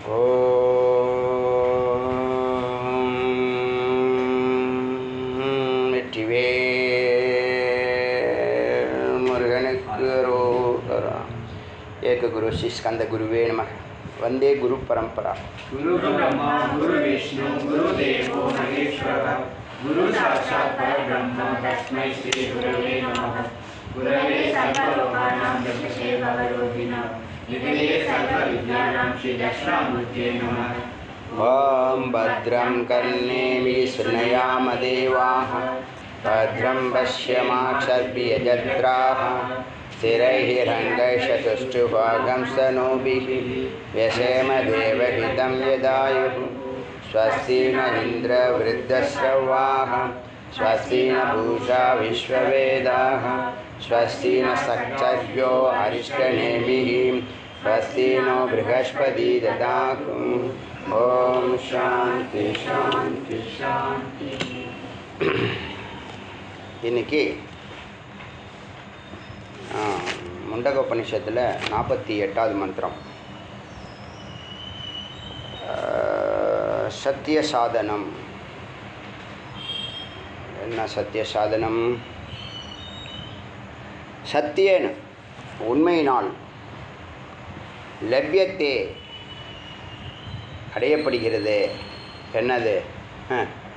ஓம் வெற்றிவேல் முருகனுக்கு ரோகரா ஏக குரு ஸ்ரீ ஸ்கந்த குருவே நம வந்தே குரு பரம்பரா गुरु ब्रह्मा गुरु विष्णु गुरुदेवो महेश्वरः गुरु साक्षात् परब्रह्म तस्मै श्री गुरवे नमः गुरवे सर्वलोकानां जगते भवरोगिणां निधये सर्वविद्यानां श्री दक्षिणामूर्ते नमः ॐ भद्रं कर्णेमि शृणयाम देवाः भद्रं पश्यमाक्षर्भियजत्राः स्थिरैरङ्गैशतुष्टुभागं स्तनूभिः व्यसेम देवहितं यदायुः स्वस्ति न इन्द्रवृद्धश्रवाः स्वस्ति न पूषा विश्ववेदाः स्वस्ति न सक्षर्यो अरिष्टनेमिः स्वस्ति नो बृहस्पति ददातु ॐ शान्ति शान्ति शान्ति இன்னைக்கு ஆ, முண்டகோபனிஷத்தில் நாற்பத்தி எட்டாவது மந்திரம் ஆ, சத்திய சாதனம் என்ன சத்திய சாதனம் சத்தியேன உண்மையினால் லப்யத்தே அடையப்படுகிறது என்னது ஆ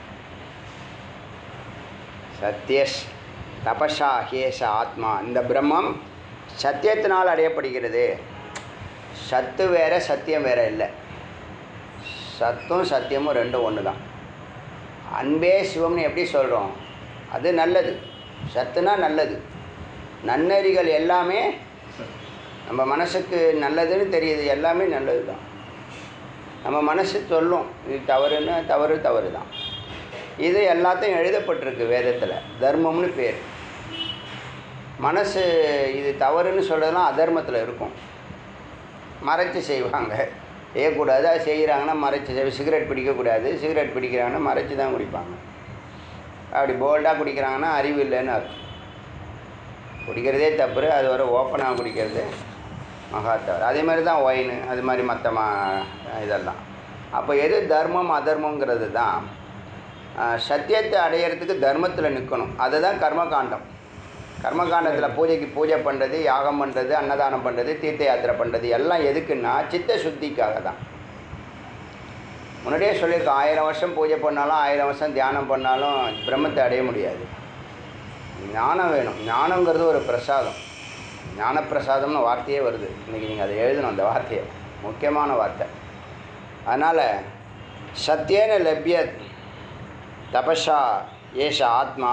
சத்யஸ் தபஷா ஹேஷ ஆத்மா இந்த பிரம்மம் சத்தியத்தினால் அடையப்படுகிறது சத்து வேற சத்தியம் வேற இல்லை சத்தும் சத்தியமும் ரெண்டும் ஒன்று தான் அன்பே சிவம்னு எப்படி சொல்கிறோம் அது நல்லது சத்துனா நல்லது நன்னெறிகள் எல்லாமே நம்ம மனசுக்கு நல்லதுன்னு தெரியுது எல்லாமே நல்லது தான் நம்ம மனசு சொல்லும் இது தவறுன்னா தவறு தவறு தான் இது எல்லாத்தையும் எழுதப்பட்டிருக்கு வேதத்தில் தர்மம்னு பேர் மனசு இது தவறுன்னு சொல்கிறதுலாம் அதர்மத்தில் இருக்கும் மறைச்சு செய்வாங்க செய்யக்கூடாது அது செய்கிறாங்கன்னா மறைச்சு செய் சிகரெட் பிடிக்கக்கூடாது சிகரெட் பிடிக்கிறாங்கன்னா மறைச்சு தான் குடிப்பாங்க அப்படி போல்டாக குடிக்கிறாங்கன்னா அறிவு இல்லைன்னு அர்த்தம் குடிக்கிறதே தப்பு அது வர ஓப்பனாக குடிக்கிறது மகா தவறு அதே மாதிரி தான் ஒயின் அது மாதிரி மற்ற மா இதெல்லாம் அப்போ எது தர்மம் அதர்மங்கிறது தான் ஆஹ், சத்தியத்தை அடையிறதுக்கு தர்மத்தில் நிற்கணும் அதுதான் கர்மகாண்டம் கர்மகாண்டத்தில் பூஜைக்கு பூஜை பண்ணுறது யாகம் பண்ணுறது அன்னதானம் பண்ணுறது தீர்த்த யாத்திரை பண்ணுறது எல்லாம் எதுக்குன்னா சித்த சுத்திக்காக தான் முன்னாடியே சொல்லியிருக்கோம் ஆயிரம் வருஷம் பூஜை பண்ணாலும் ஆயிரம் வருஷம் தியானம் பண்ணாலும் பிரம்மத்தை அடைய முடியாது ஞானம் வேணும் ஞானங்கிறது ஒரு பிரசாதம் ஞானப்பிரசாதம்னு வார்த்தையே வருது இன்றைக்கி நீங்கள் அதை எழுதணும் அந்த வார்த்தையை முக்கியமான வார்த்தை அதனால் சத்தியேன லப்ய தபஷா ஏஷ ஆத்மா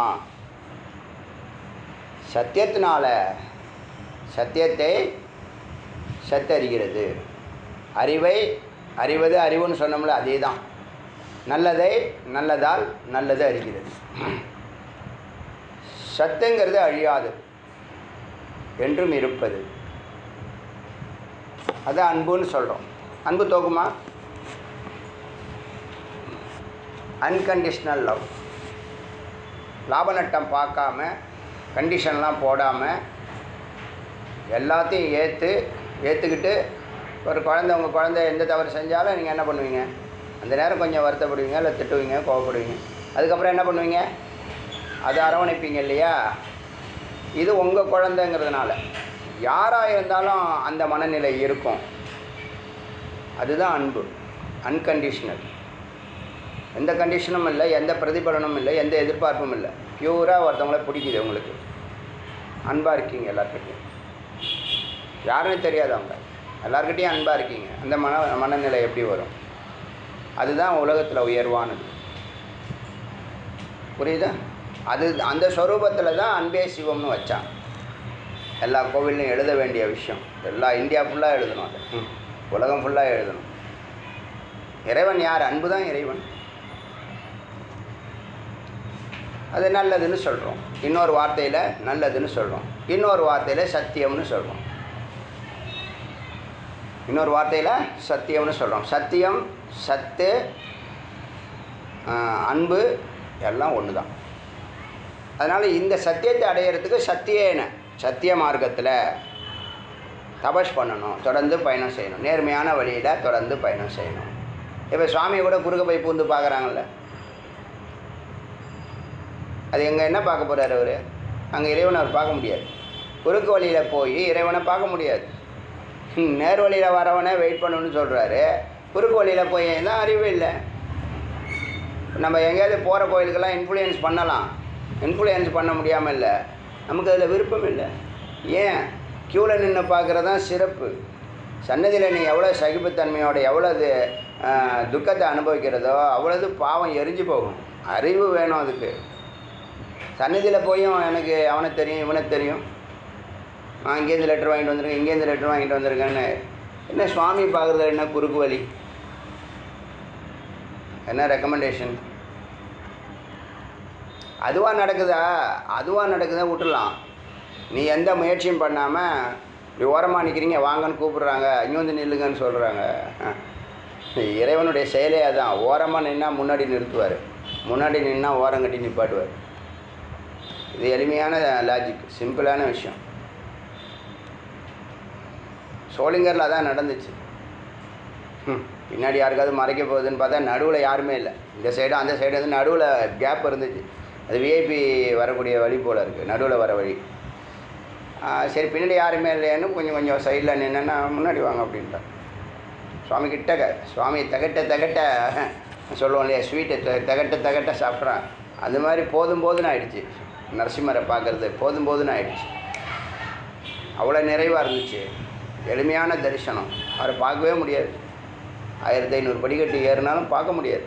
சத்தியத்தினால சத்தியத்தை சத்தறிகிறது அறிவை அறிவது அறிவுன்னு சொன்னோம்ல அதே தான் நல்லதை நல்லதால் நல்லது அறிகிறது சத்துங்கிறது அழியாது என்றும் இருப்பது அது அன்புன்னு சொல்கிறோம் அன்பு தோக்குமா அன்கண்டிஷ்னல் லவ் லாப நட்டம் பார்க்காம கண்டிஷன்லாம் போடாமல் எல்லாத்தையும் ஏற்று ஏற்றுக்கிட்டு ஒரு குழந்தை உங்கள் குழந்தை எந்த தவறு செஞ்சாலும் நீங்கள் என்ன பண்ணுவீங்க அந்த நேரம் கொஞ்சம் வருத்தப்படுவீங்க இல்லை திட்டுவீங்க கோவப்படுவீங்க அதுக்கப்புறம் என்ன பண்ணுவீங்க அதை அரவணைப்பீங்க இல்லையா இது உங்கள் குழந்தைங்கிறதுனால யாராக இருந்தாலும் அந்த மனநிலை இருக்கும் அதுதான் அன்பு அன்கண்டிஷ்னல் எந்த கண்டிஷனும் இல்லை எந்த பிரதிபலனும் இல்லை எந்த எதிர்பார்ப்பும் இல்லை பியூராக ஒருத்தவங்கள பிடிக்குது உங்களுக்கு அன்பாக இருக்கீங்க எல்லாருக்கிட்டையும் யாருன்னு தெரியாது அவங்க எல்லாருக்கிட்டையும் அன்பாக இருக்கீங்க அந்த மன மனநிலை எப்படி வரும் அதுதான் உலகத்தில் உயர்வானது புரியுதா அது அந்த ஸ்வரூபத்தில் தான் அன்பே சிவம்னு வச்சான் எல்லா கோவில்லையும் எழுத வேண்டிய விஷயம் எல்லா இந்தியா ஃபுல்லாக எழுதணும் அது ம். உலகம் ஃபுல்லாக எழுதணும் இறைவன் யார் அன்பு தான் இறைவன் அது நல்லதுன்னு சொல்கிறோம் இன்னொரு வார்த்தையில் நல்லதுன்னு சொல்கிறோம் இன்னொரு வார்த்தையில் சத்தியம்னு சொல்கிறோம் இன்னொரு வார்த்தையில் சத்தியம்னு சொல்கிறோம் சத்தியம் சத்து ஆஹ், அன்பு எல்லாம் ஒன்று தான் அதனால் இந்த சத்தியத்தை அடையிறதுக்கு சத்தியேன சத்திய மார்க்கத்தில் தபஸ் பண்ணணும் தொடர்ந்து பயணம் செய்யணும் நேர்மையான வழியில் தொடர்ந்து பயணம் செய்யணும் இப்போ சுவாமியை கூட குறுக்க போய் பூந்து பார்க்குறாங்கல்ல அது எங்கே என்ன பார்க்க போகிறார் அவர் அங்கே இறைவனை அவர் பார்க்க முடியாது குறுக்கு வழியில் போய் இறைவனை பார்க்க முடியாது ஹம், நேர் வழியில் வரவனே வெயிட் பண்ணணும்னு சொல்கிறாரு குறுக்கு வழியில் போய் தான் அறிவு இல்லை நம்ம எங்கேயாவது போகிற கோயிலுக்கெல்லாம் இன்ஃப்ளூயன்ஸ் பண்ணலாம் இன்ஃப்ளூயன்ஸ் பண்ண முடியாமல் இல்லை நமக்கு அதில் விருப்பம் இல்லை ஏன் க்யூவில் நின்று பார்க்குறது தான் சிறப்பு சன்னதியில் நீ எவ்வளோ சகிப்புத்தன்மையோட எவ்வளவு ஆஹ், துக்கத்தை அனுபவிக்கிறதோ அவ்வளவு பாவம் எரிஞ்சு போகும் அறிவு வேணும் அதுக்கு சன்னதியில் போயும் எனக்கு அவனை தெரியும் இவனை தெரியும் நான் இங்கேருந்து லெட்டர் வாங்கிட்டு வந்திருக்கேன் இங்கேருந்து லெட்டர் வாங்கிட்டு வந்திருக்கேன்னு என்ன சுவாமி பார்க்குறது என்ன குறுக்கு வழி என்ன ரெக்கமெண்டேஷன் அதுவாக நடக்குதா அதுவாக நடக்குதா விட்டுடலாம் நீ எந்த முயற்சியும் பண்ணாமல் இப்படி ஓரமாக நிற்கிறீங்க வாங்கன்னு கூப்பிடுறாங்க இங்கே வந்து நில்லுங்கன்னு சொல்கிறாங்க இறைவனுடைய செயலே அதான் ஓரமாக நின்னா முன்னாடி நிறுத்துவார் முன்னாடி நின்னா ஓரம் கட்டி நிப்பாட்டுவார் இது எளிமையான லாஜிக் சிம்பிளான விஷயம் சோளிங்கரில் அதான் நடந்துச்சு ஹம், பின்னாடி யாருக்காவது மறைக்க போகுதுன்னு பார்த்தா நடுவில் யாருமே இல்லை இந்த சைடும் அந்த சைடு வந்து நடுவில் கேப் இருந்துச்சு அது விஐபி வரக்கூடிய வழி போல் இருக்குது நடுவில் வர வழி ஆ, சரி பின்னாடி யாருமே இல்லைன்னு கொஞ்சம் கொஞ்சம் சைடில் நின்னா முன்னாடி வாங்க அப்படின்ட்டார் சுவாமி கிட்டக்க சுவாமி தகட்ட தகட்ட சொல்லுவோம் இல்லையா ஸ்வீட்டை த தகட்ட தகட்ட சாப்பிட்றான் அது மாதிரி போதும் போதுன்னு ஆயிடுச்சு நரசிம்மரை பார்க்குறது போதும் போதுன்னு ஆயிடுச்சு அவ்வளோ நிறைவாக இருந்துச்சு எளிமையான தரிசனம் அவரை பார்க்கவே முடியாது ஆயிரத்தி ஐநூறு படிக்கட்டு ஏறினாலும் பார்க்க முடியாது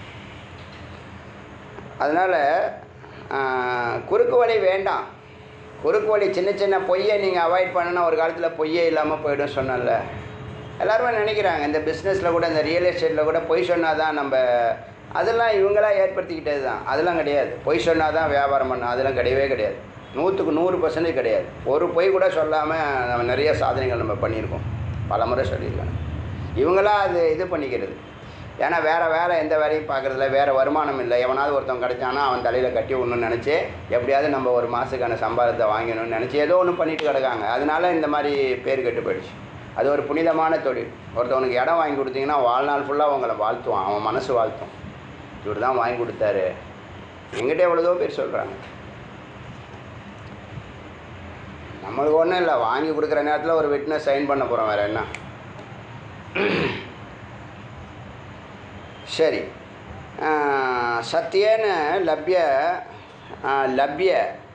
அதனால் குறுக்கு வழி வேண்டாம் குறுக்கு வழி சின்ன சின்ன பொய்யை நீங்கள் அவாய்ட் பண்ணுனா ஒரு காலத்தில் பொய்யே இல்லாமல் போயிடும் சொன்னல எல்லாருமே நினைக்கிறாங்க இந்த பிஸ்னஸில் கூட இந்த ரியல் எஸ்டேட்டில் கூட பொய் சொன்னால் தான் நம்ம அதெல்லாம் இவங்களா ஏற்படுத்திக்கிட்டது தான் அதெல்லாம் கிடையாது பொய் சொன்னால் தான் வியாபாரம் பண்ண அதெல்லாம் கிடையவே கிடையாது நூற்றுக்கு நூறு பர்சன்டேஜ் கிடையாது ஒரு பொய் கூட சொல்லாமல் நம்ம நிறைய சாதனைகள் நம்ம பண்ணியிருக்கோம் பல முறை சொல்லியிருக்கேன் இவங்களா அது இது பண்ணிக்கிறது ஏன்னா வேறு வேலை எந்த வேலையும் பார்க்குறதில்ல வேறு வருமானம் இல்லை எவனாவது ஒருத்தன் கிடைச்சானா அவன் தலையில் கட்டி விடணும்னு நினச்சி எப்படியாவது நம்ம ஒரு மாதத்துக்கான சம்பாதத்தை வாங்கணும்னு நினச்சி ஏதோ ஒன்று பண்ணிட்டு கிடக்காங்க அதனால இந்த மாதிரி பேர் கெட்டு போயிடுச்சு அது ஒரு புனிதமான தொழில் ஒருத்தவனுக்கு இடம் வாங்கி கொடுத்தீங்கன்னா வாழ்நாள் ஃபுல்லாக உங்களை வாழ்த்துவான் அவன் மனசு வாழ்த்தும் இவர் தான் வாங்கி கொடுத்தாரு எங்கிட்ட எவ்வளோதோ பேர் சொல்கிறாங்க நம்மளுக்கு ஒன்றும் இல்லை வாங்கி கொடுக்குற நேரத்தில் ஒரு விட்னஸ் சைன் பண்ண போகிறோம் வேறு என்ன சரி சத்தியேன லப்ய ஆ, லப்ய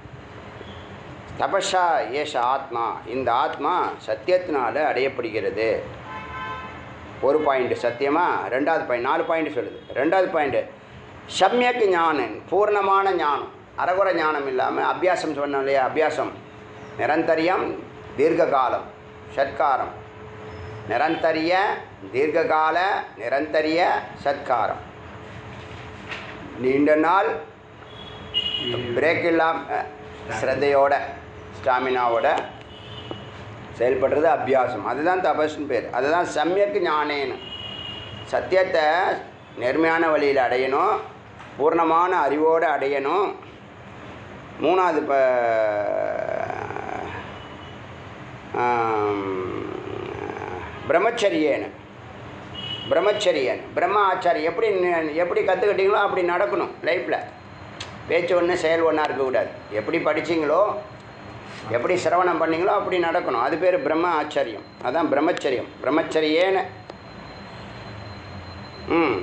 தபஷா ஏஷ ஆத்மா இந்த ஆத்மா சத்தியத்தினால அடையப்படுகிறது ஒரு பாயிண்ட் சத்தியமா ரெண்டாவது பாயிண்ட் நாலு பாயிண்ட் சொல்லுது ரெண்டாவது பாயிண்ட் சம்யக் ஞானன் பூர்ணமான ஞானம் அறகுறை ஞானம் இல்லாமல் அபியாசம் சொன்னோம் இல்லையா அபியாசம் நிரந்தரியம் தீர்க்ககாலம் ஷட்காரம் நிரந்தரிய தீர்க்ககால நிரந்தரிய சத்காரம் நீண்ட நாள் பிரேக் இல்லாமல் ஸ்ரத்தையோட ஸ்டாமினாவோட செயல்படுறது அபியாசம் அதுதான் தபஸ்னு பேர் அதுதான் சமயக்கு ஞானேன்னு சத்தியத்தை நேர்மையான வழியில் அடையணும் பூர்ணமான அறிவோடு அடையணும் மூணாவது இப்போ பிரம்மச்சரியேன்னு பிரம்மச்சரியன் பிரம்ம ஆச்சாரி எப்படி நி- எப்படி கற்றுக்கிட்டீங்களோ அப்படி நடக்கணும் லைஃப்பில் பேச்சு ஒன்று செயல் ஒன்றா இருக்கக்கூடாது எப்படி படிச்சீங்களோ எப்படி சிரவணம் பண்ணீங்களோ அப்படி நடக்கணும் அது பேர் பிரம்ம ஆச்சரியம் அதான் பிரம்மச்சரியம் பிரம்மச்சரியேன்னு ம்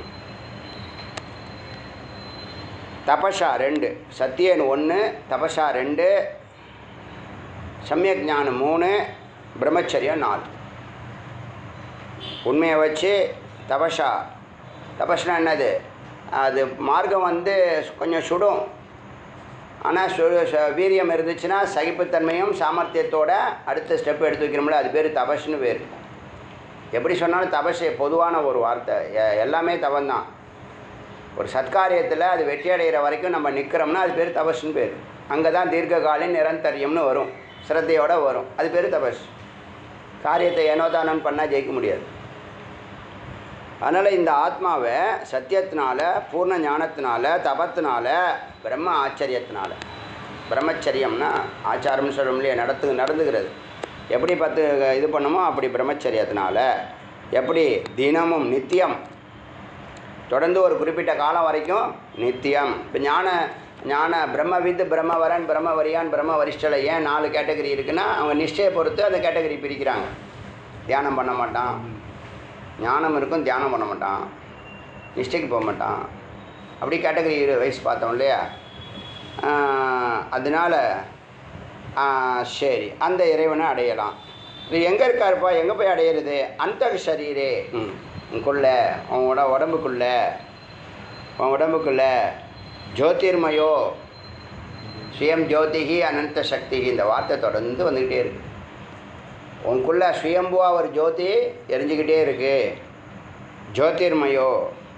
தபஷா ரெண்டு சத்தியன் ஒன்று தபஷா ரெண்டு சமயக் ஞானம் மூணு பிரம்மச்சரியம் நாலு உண்மையை வச்சு தபஷா தபஸ்னா என்னது அது மார்க்கம் வந்து கொஞ்சம் சுடும் ஆனால் சு ச- வீரியம் இருந்துச்சுன்னா சகிப்புத்தன்மையும் சாமர்த்தியத்தோட அடுத்த ஸ்டெப் எடுத்து வைக்கிறோம்ல அது பேர் தபஸ்னு பேர் எப்படி சொன்னாலும் தபஸ் பொதுவான ஒரு வார்த்தை எ- எல்லாமே தவந்தான் ஒரு சத்காரியத்தில் அது வெற்றி அடைகிற வரைக்கும் நம்ம நிற்கிறோம்னா அது பேர் தபஸ்னு பேர் அங்கே தான் தீர்க்ககாலின் நிரந்தரியம்னு வரும் சிரத்தையோட வரும் அது பேர் தபஸ் காரியத்தை ஏனோதானம் பண்ணால் ஜெயிக்க முடியாது அதனால் இந்த ஆத்மாவை சத்தியத்தினால பூர்ண ஞானத்தினால தபத்தினால பிரம்ம ஆச்சரியத்தினால பிரம்மச்சரியம்னா ஆச்சாரம்னு சொல்ல முடியாது நடத்து நடந்துகிறது எப்படி பத்து இது பண்ணுமோ அப்படி பிரம்மச்சரியத்தினால எப்படி தினமும் நித்தியம் தொடர்ந்து ஒரு குறிப்பிட்ட காலம் வரைக்கும் நித்தியம் இப்போ ஞான ஞான பிரம்மவித் பிரம்மவரன் பிரம்மவரியான் பிரம்ம வரிஷ்டல ஏன் நாலு கேட்டகரி இருக்குன்னா அவங்க நிஷ்டையை பொறுத்து அந்த கேட்டகரி பிரிக்கிறாங்க தியானம் பண்ண மாட்டான் ஞானம் இருக்கும் தியானம் பண்ண மாட்டான் நிஷ்டைக்கு போக மாட்டான் அப்படி கேட்டகரி வைஸ் பார்த்தோம் இல்லையா ஆஹ், அதனால ஆஹ், சரி அந்த இறைவனை அடையலாம் இது எங்கே இருக்காருப்பா எங்கே போய் அடையிறது அந்த சரீரே ம் உனக்குள்ள உங்களோட உடம்புக்குள்ள உன் உடம்புக்குள்ள ஜோதிர்மயோ சுயம் ஜோதிகி அனந்த சக்திகி இந்த வார்த்தை தொடர்ந்து வந்துக்கிட்டே இருக்கு உனக்குள்ள சுயம்புவா ஒரு ஜோதி எரிஞ்சுக்கிட்டே இருக்கு ஜோதிர்மயோ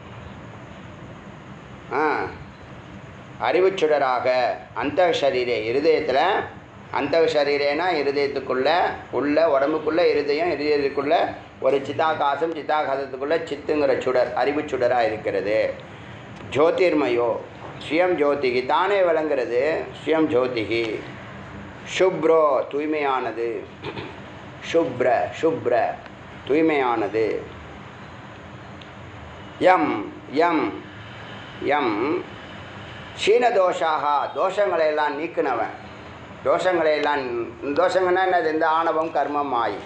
ஆ அறிவுச்சுடராக அந்த சரீரே இருதயத்தில் அந்த சரீரேனா இருதயத்துக்குள்ள உள்ள உடம்புக்குள்ள இருதயம் இருதயத்துக்குள்ள ஒரு சித்தாகாசம் சித்தாகாசத்துக்குள்ள சித்துங்கிற சுடர் அறிவு சுடராக இருக்கிறது ஜோதிர்மயோ சுயம் ஜோதிகி தானே விளங்குறது சுயம் ஜோதிகி சுப்ரோ தூய்மையானது சுப்ர சுப்ர தூய்மையானது யம் யம் யம் சீனதோஷாக தோஷங்களை எல்லாம் நீக்கினவன் தோஷங்களை எல்லாம் தோஷங்கன்னா என்னது இந்த ஆணவம் கர்மம் மாய்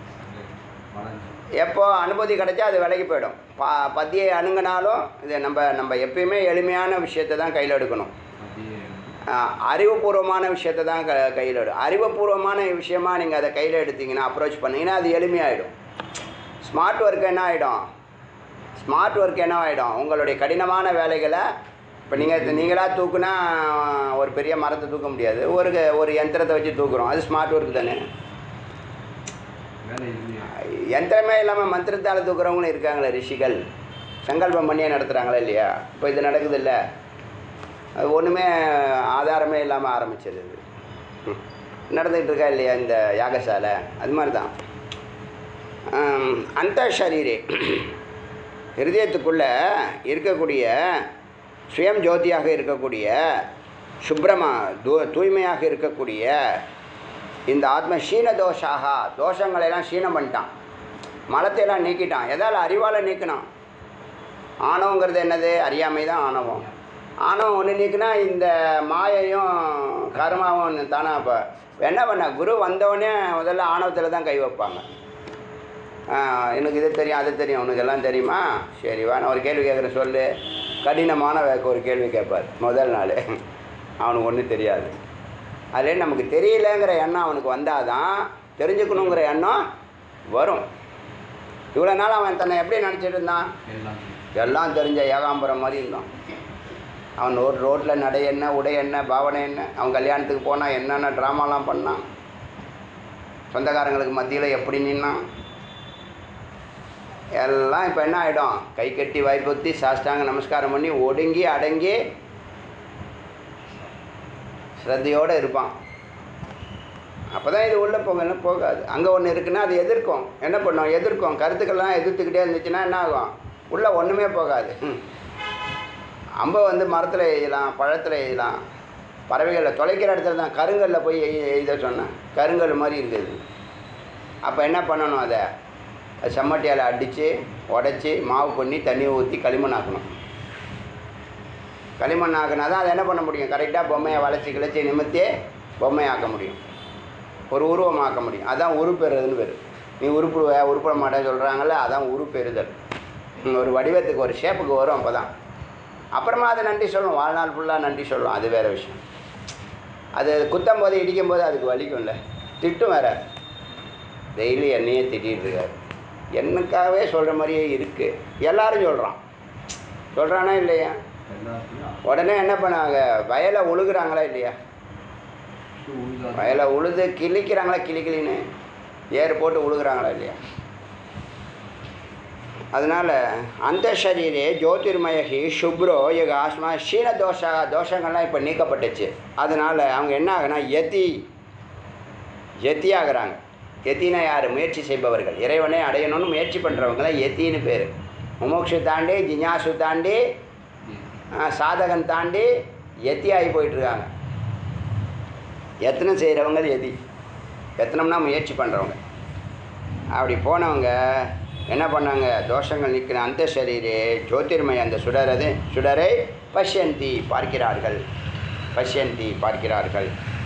எப்போ அனுமதி கிடைச்சா அது விலகி போயிடும் பா பத்தியை அணுங்கினாலும் இது நம்ம நம்ம எப்பயுமே எளிமையான விஷயத்தை தான் கையில் எடுக்கணும் ஆஹ், அறிவுபூர்வமான விஷயத்தை தான் க கையில் எடு அறிவுபூர்வமான விஷயமா நீங்கள் அதை கையில் எடுத்தீங்கன்னா அப்ரோச் பண்ணீங்கன்னா அது எளிமையாயிடும் ஸ்மார்ட் ஒர்க் என்ன ஆகிடும் ஸ்மார்ட் ஒர்க் என்ன ஆகிடும் உங்களுடைய கடினமான வேலைகளை இப்போ நீங்கள் நீங்களாக தூக்குனா ஒரு பெரிய மரத்தை தூக்க முடியாது ஒரு க- ஒரு யந்திரத்தை வச்சு தூக்குறோம் அது ஸ்மார்ட் ஒர்க் தானே யந்திரமே இல்லாமல் மந்திரத்தால் தூக்குறவங்களும் இருக்காங்களே ரிஷிகள் சங்கல்பம் பண்ணியே நடத்துகிறாங்களா இல்லையா இப்போ இது நடக்குது இல்லை அது ஒன்றுமே ஆதாரமே இல்லாமல் ஆரம்பிச்சது இது ம். நடந்துக்கிட்டு இருக்கா இல்லையா இந்த யாகசாலை அது மாதிரி தான் ஆம், அந்த ஷரீரே ஹிருதயத்துக்குள்ளே இருக்கக்கூடிய சுயம் ஜோதியாக இருக்கக்கூடிய சுப்ரமா தூ தூய்மையாக இருக்கக்கூடிய இந்த ஆத்ம சீன தோஷாக தோஷங்களெல்லாம் சீனம் பண்ணிட்டான் மலத்தையெல்லாம் நீக்கிட்டான் எதால் அறிவால் நீக்கினான் ஆணவங்கிறது என்னது அறியாமை தான் ஆணவம் ஆணவம் ஒன்று நீக்குனா இந்த மாயையும் கர்மாவும் தானே இப்போ என்ன பண்ண குரு வந்தவொடனே முதல்ல ஆணவத்தில் தான் கை வைப்பாங்க ஆ, எனக்கு இது தெரியும் அது தெரியும் உனக்கு எல்லாம் தெரியுமா சரி வா நான் ஒரு கேள்வி கேட்குறேன் சொல்லு கடினமான வேக்க ஒரு கேள்வி கேட்பார் முதல் நாள் அவனுக்கு ஒன்றும் தெரியாது அதில் நமக்கு தெரியலங்கிற எண்ணம் அவனுக்கு வந்தாதான் தெரிஞ்சுக்கணுங்கிற எண்ணம் வரும் இவ்வளோ நாள் அவன் தன்னை எப்படி நினச்சிட்டு இருந்தான் எல்லாம் தெரிஞ்ச ஏகாம்பரம் மாதிரி இருந்தான் அவன் ரோட் ரோட்டில் நடை என்ன உடை என்ன பாவனை என்ன அவன் கல்யாணத்துக்கு போனால் என்னென்ன ட்ராமாலாம் பண்ணான் சொந்தக்காரங்களுக்கு மத்தியில் எப்படி நின்னான் எல்லாம் இப்போ என்ன ஆகிடும் கை கட்டி வாய்ப்பொத்தி சாஷ்டாங்க நமஸ்காரம் பண்ணி ஒடுங்கி அடங்கி ஸ்ரத்தையோடு இருப்பான் அப்போ தான் இது உள்ளே போகன்னு போகாது அங்கே ஒன்று இருக்குன்னா அது எதிர்க்கும் என்ன பண்ணும் எதிர்க்கும் கருத்துக்கள்லாம் எதிர்த்துக்கிட்டே இருந்துச்சுன்னா என்ன ஆகும் உள்ளே ஒன்றுமே போகாது ம். அம்பை வந்து மரத்தில் எய்யலாம் பழத்தில் எய்யலாம் பறவைகளில் தொலைக்கிற இடத்துல தான் கருங்கல்ல போய் எய் எய்த சொன்னேன் கருங்கல் மாதிரி இருக்குது அப்போ என்ன பண்ணணும் அதை அது செம்மட்டியால் அடித்து உடச்சி மாவு பண்ணி தண்ணி ஊற்றி களிமண் ஆக்கணும் களிமண் ஆக்கினா தான் அதை என்ன பண்ண முடியும் கரெக்டாக பொம்மையை வளைச்சி கிளச்சி நிமித்தி பொம்மையை ஆக்க முடியும் ஒரு உருவம் ஆக்க முடியும் அதான் உருப்பெறுதுன்னு பேர் நீ உருப்பிடுவ உருப்பிட மாட்டேன்னு சொல்கிறாங்கல்ல அதான் உருப்பெறுதல் ம், ஒரு வடிவத்துக்கு ஒரு ஷேப்புக்கு வரும் அப்போ தான் அப்புறமா அதை நன்றி சொல்லணும் வாழ்நாள் ஃபுல்லாக நன்றி சொல்லணும் அது வேறு விஷயம் அது குத்தும் போது இடிக்கும் போது அதுக்கு வலிக்கும்ல திட்டும் வேற டெய்லி என்னையே திட்டிகிட்டு இருக்காரு என்னக்காகவே சொல்கிற மாதிரியே இருக்குது எல்லாரும் சொல்கிறான் சொல்கிறானா இல்லையா உடனே என்ன பண்ணாங்க வயலை உழுகுறாங்களா இல்லையா வயலை உழுது கிழிக்கிறாங்களா கிளி கிளின்னு ஏறு போட்டு உழுகுறாங்களா இல்லையா அதனால் அந்த சரீரே ஜோதிர்மயகி சுப்ரோ எங்க ஆஸ்மா ஷீன தோஷ தோஷங்கள்லாம் இப்போ நீக்கப்பட்டுச்சு அதனால் அவங்க என்ன ஆகுனா யதி யதி ஆகுறாங்க யத்தினா யார் முயற்சி செய்பவர்கள் இறைவனை அடையணும்னு முயற்சி பண்ணுறவங்க தான் யத்தின்னு பேர் முமோக்ஷு தாண்டி ஜிஞாசு தாண்டி ஆ, சாதகன் தாண்டி யத்தி ஆகி போயிட்டுருக்காங்க எத்தனை செய்கிறவங்க எதி எத்தனம்னா முயற்சி பண்ணுறவங்க அப்படி போனவங்க என்ன பண்ணாங்க தோஷங்கள் நிற்கிற அந்த சரீரே ஜோதிர்மய அந்த சுடரது சுடரை பஷ்யந்தி பார்க்கிறார்கள் பஷ்யந்தி பார்க்கிறார்கள்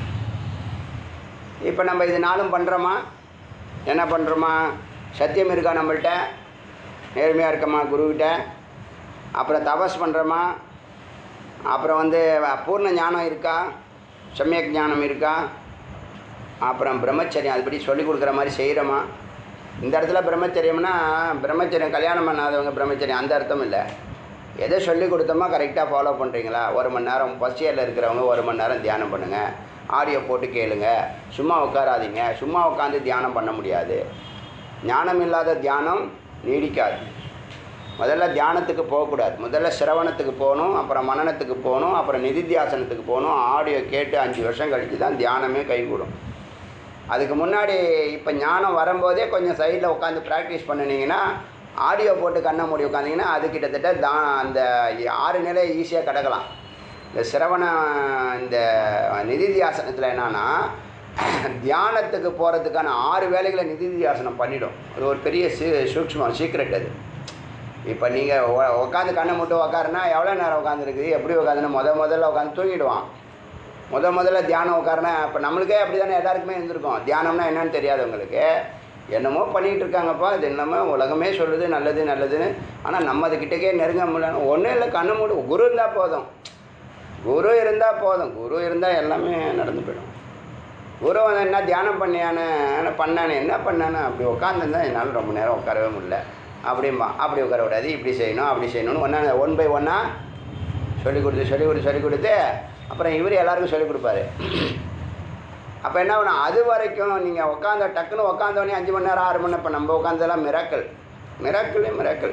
இப்போ நம்ம இது நாளும் பண்ணுறோமா என்ன பண்ணுறோமா சத்தியம் இருக்கா நம்மள்ட்ட நேர்மையாக இருக்கமா குருக்கிட்ட அப்புறம் தபஸ் பண்ணுறோமா அப்புறம் வந்து பூர்ண ஞானம் இருக்கா சமயக் ஞானம் இருக்கா அப்புறம் பிரம்மச்சரியம் அதுபடி சொல்லி கொடுக்குற மாதிரி செய்கிறோமா இந்த இடத்துல பிரம்மச்சரியம்னா பிரம்மச்சரியம் கல்யாணம் பண்ணாதவங்க பிரம்மச்சரியம் அந்த அர்த்தம் இல்லை எதை சொல்லி கொடுத்தோமோ கரெக்டாக ஃபாலோ பண்ணுறீங்களா ஒரு மணி நேரம் ஃபஸ்ட் இயரில் இருக்கிறவங்க ஒரு மணி நேரம் தியானம் பண்ணுங்கள் ஆடியோ போட்டு கேளுங்க சும்மா உட்காராதீங்க சும்மா உட்காந்து தியானம் பண்ண முடியாது ஞானம் இல்லாத தியானம் நீடிக்காது முதல்ல தியானத்துக்கு போகக்கூடாது முதல்ல சிரவணத்துக்கு போகணும் அப்புறம் மனனத்துக்கு போகணும் அப்புறம் நிதித்தியாசனத்துக்கு போகணும் ஆடியோ கேட்டு அஞ்சு வருஷம் கழித்து தான் தியானமே கைகூடும் அதுக்கு முன்னாடி இப்போ ஞானம் வரும்போதே கொஞ்சம் சைடில் உட்காந்து ப்ராக்டிஸ் பண்ணினீங்கன்னா ஆடியோ போட்டு கண்ணை மூடி உட்காந்திங்கன்னா அது கிட்டத்தட்ட தா அந்த ஆறு நிலை ஈஸியாக கிடக்கலாம் இந்த சிரவண இந்த நிதித்தியாசனத்தில் என்னன்னா தியானத்துக்கு போகிறதுக்கான ஆறு வேலைகளை நிதித்தியாசனம் பண்ணிடும் அது ஒரு பெரிய சீ சூக்ஷ்மம் சீக்ரெட் அது இப்போ நீங்கள் உட்காந்து கண்ணை மட்டும் உட்காருனா எவ்வளோ நேரம் உட்காந்துருக்குது எப்படி உட்காந்துன்னு முத முதல்ல உட்காந்து தூங்கிடுவான் முத முதல்ல தியானம் உட்காருனா இப்போ நம்மளுக்கே அப்படி தானே எல்லாருக்குமே இருந்திருக்கும் தியானம்னா என்னன்னு தெரியாது உங்களுக்கு என்னமோ பண்ணிகிட்டு இருக்காங்கப்பா இது என்னமோ உலகமே சொல்லுது நல்லது நல்லதுன்னு ஆனால் நம்ம அதுக்கிட்டக்கே நெருங்க முடியல ஒன்றும் இல்லை கண்ணு மூடு குரு இருந்தால் போதும் குரு இருந்தால் போதும் குரு இருந்தால் எல்லாமே நடந்து போயிடும் குரு வந்து என்ன தியானம் பண்ணியானே பண்ணானே என்ன பண்ணானே அப்படி உட்காந்துருந்தா என்னால் ரொம்ப நேரம் உட்காரவே முடியல அப்படிம்பா அப்படி உட்கார விடாது இப்படி செய்யணும் அப்படி செய்யணும்னு ஒன்றா ஒன் பை ஒன்னாக சொல்லி கொடுத்து சொல்லி கொடுத்து சொல்லி கொடுத்து அப்புறம் இவர் எல்லாருக்கும் சொல்லி கொடுப்பாரு அப்போ என்ன பண்ணும் அது வரைக்கும் நீங்கள் உட்காந்த டக்குன்னு உட்காந்தோடனே அஞ்சு மணி நேரம் ஆறு மணி நேரம் இப்போ நம்ம உட்காந்ததெல்லாம் மிராக்கள் மிராக்கிளே மிராக்கள்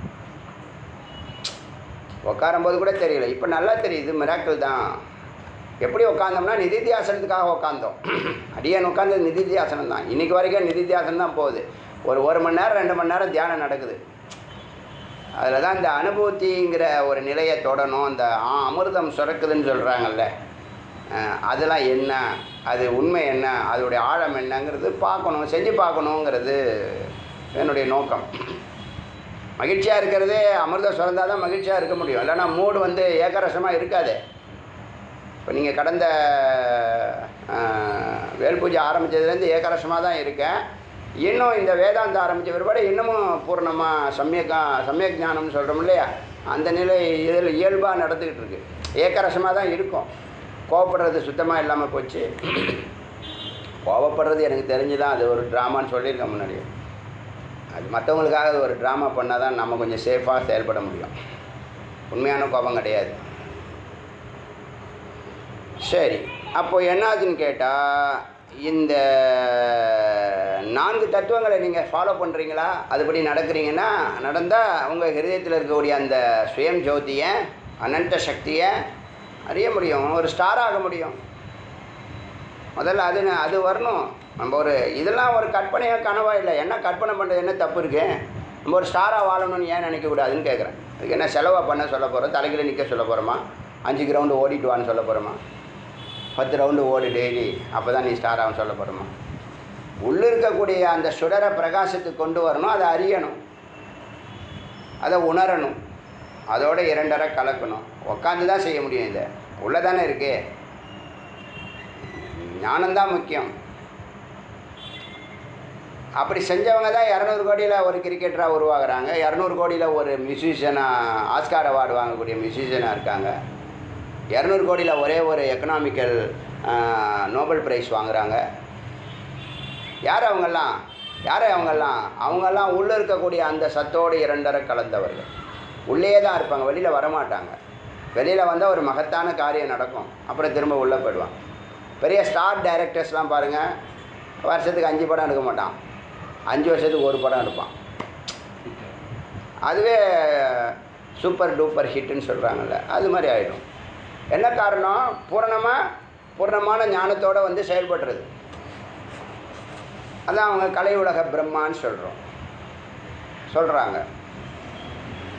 உட்காரும்போது கூட தெரியல இப்போ நல்லா தெரியுது மிராக்கிள் தான் எப்படி உட்காந்தோம்னா நிதித்தியாசனத்துக்காக உட்காந்தோம் அடியன் உட்காந்தது நிதித்தியாசனம் தான் இன்றைக்கி வரைக்கும் நிதித்தியாசனம் தான் போகுது ஒரு ஒரு மணி நேரம் ரெண்டு மணி நேரம் தியானம் நடக்குது அதில் தான் இந்த அனுபூதிங்கிற ஒரு நிலையை தொடணும் அந்த ஆ அமிர்தம் சுரக்குதுன்னு சொல்கிறாங்கல்ல அஹ், அதெல்லாம் என்ன அது உண்மை என்ன அதோடைய ஆழம் என்னங்கிறது பார்க்கணும் செஞ்சு பார்க்கணுங்கிறது என்னுடைய நோக்கம் மகிழ்ச்சியாக இருக்கிறதே அமிர்தம் சுரந்தால் தான் மகிழ்ச்சியாக இருக்க முடியும் இல்லைன்னா மூடு வந்து ஏக்கரசமாக இருக்காது இப்போ நீங்கள் கடந்த அஹ், வேல் பூஜை ஆரம்பித்ததுலேருந்து ஏக்கரசமாக தான் இருக்கேன் இன்னும் இந்த வேதாந்த ஆரம்பித்த பிற்பாடு இன்னமும் பூர்ணமாக சமயக்கா சமயக் ஞானம்னு சொல்கிறோம் இல்லையா அந்த நிலை இதில் இயல்பாக நடந்துக்கிட்டு இருக்கு ஏக்கரசமாக தான் இருக்கும் கோவப்படுறது சுத்தமாக இல்லாமல் போச்சு கோவப்படுறது எனக்கு தெரிஞ்சு தான் அது ஒரு ட்ராமான்னு சொல்லியிருக்கேன் முன்னாடி அது மற்றவங்களுக்காக அது ஒரு ட்ராமா பண்ணால் தான் நம்ம கொஞ்சம் சேஃபாக செயல்பட முடியும் உண்மையான கோபம் கிடையாது சரி அப்போ என்னாச்சுன்னு கேட்டால் இந்த நான்கு தத்துவங்களை நீங்கள் ஃபாலோ பண்ணுறீங்களா அதுபடி நடக்கிறீங்கன்னா நடந்தால் உங்கள் ஹிருதயத்தில் இருக்கக்கூடிய அந்த சுயம் ஜோதியை அனந்த சக்தியை அறிய முடியும் ஒரு ஸ்டார் ஆக முடியும் முதல்ல அது அது வரணும் நம்ம ஒரு இதெல்லாம் ஒரு கற்பனையாக கனவா இல்லை என்ன கற்பனை பண்ணுறது என்ன தப்பு இருக்கு நம்ம ஒரு ஸ்டாராக வாழணும்னு ஏன் நினைக்கக்கூடாதுன்னு கேட்குறேன் அதுக்கு என்ன செலவாக பண்ண சொல்ல போகிறோம் தலைக்கில் நிற்க சொல்ல போகிறோமா அஞ்சு கிரவுண்டு ஓடிட்டு வான்னு சொல்ல போகிறோமா பத்து ரவுண்டு ஓடு டெய்லி அப்போ தான் நீ ஸ்டார் ஆகும் சொல்ல போகிறோமா உள்ளே இருக்கக்கூடிய அந்த சுடர பிரகாசத்துக்கு கொண்டு வரணும் அதை அறியணும் அதை உணரணும் அதோட இரண்டரை கலக்கணும் உட்காந்து தான் செய்ய முடியும் இதை உள்ளே தானே இருக்கு ஞானம்தான் முக்கியம் அப்படி செஞ்சவங்க தான் இரநூறு கோடியில் ஒரு கிரிக்கெட்டராக உருவாகுறாங்க இரநூறு கோடியில் ஒரு மியூசிஷியனாக ஆஸ்கார் அவார்டு வாங்கக்கூடிய மியூசிஷியனாக இருக்காங்க இரநூறு கோடியில் ஒரே ஒரு எக்கனாமிக்கல் நோபல் பிரைஸ் வாங்குறாங்க யார் அவங்கெல்லாம் யார் அவங்கெல்லாம் அவங்கெல்லாம் உள்ளே இருக்கக்கூடிய அந்த சத்தோடு இரண்டரை கலந்தவர்கள் உள்ளே தான் இருப்பாங்க வெளியில் வரமாட்டாங்க வெளியில் வந்தால் ஒரு மகத்தான காரியம் நடக்கும் அப்புறம் திரும்ப உள்ளே போயிடுவான் பெரிய ஸ்டார் டைரக்டர்ஸ்லாம் பாருங்கள் வருஷத்துக்கு அஞ்சு படம் எடுக்க மாட்டான் அஞ்சு வருஷத்துக்கு ஒரு படம் எடுப்பான் அதுவே சூப்பர் டூப்பர் ஹிட்டுன்னு சொல்கிறாங்கல்ல அது மாதிரி ஆகிடும் என்ன காரணம் பூரணமாக பூரணமான ஞானத்தோடு வந்து செயல்படுறது அதான் அவங்க கலை உலக பிரம்மான்னு சொல்கிறோம் சொல்கிறாங்க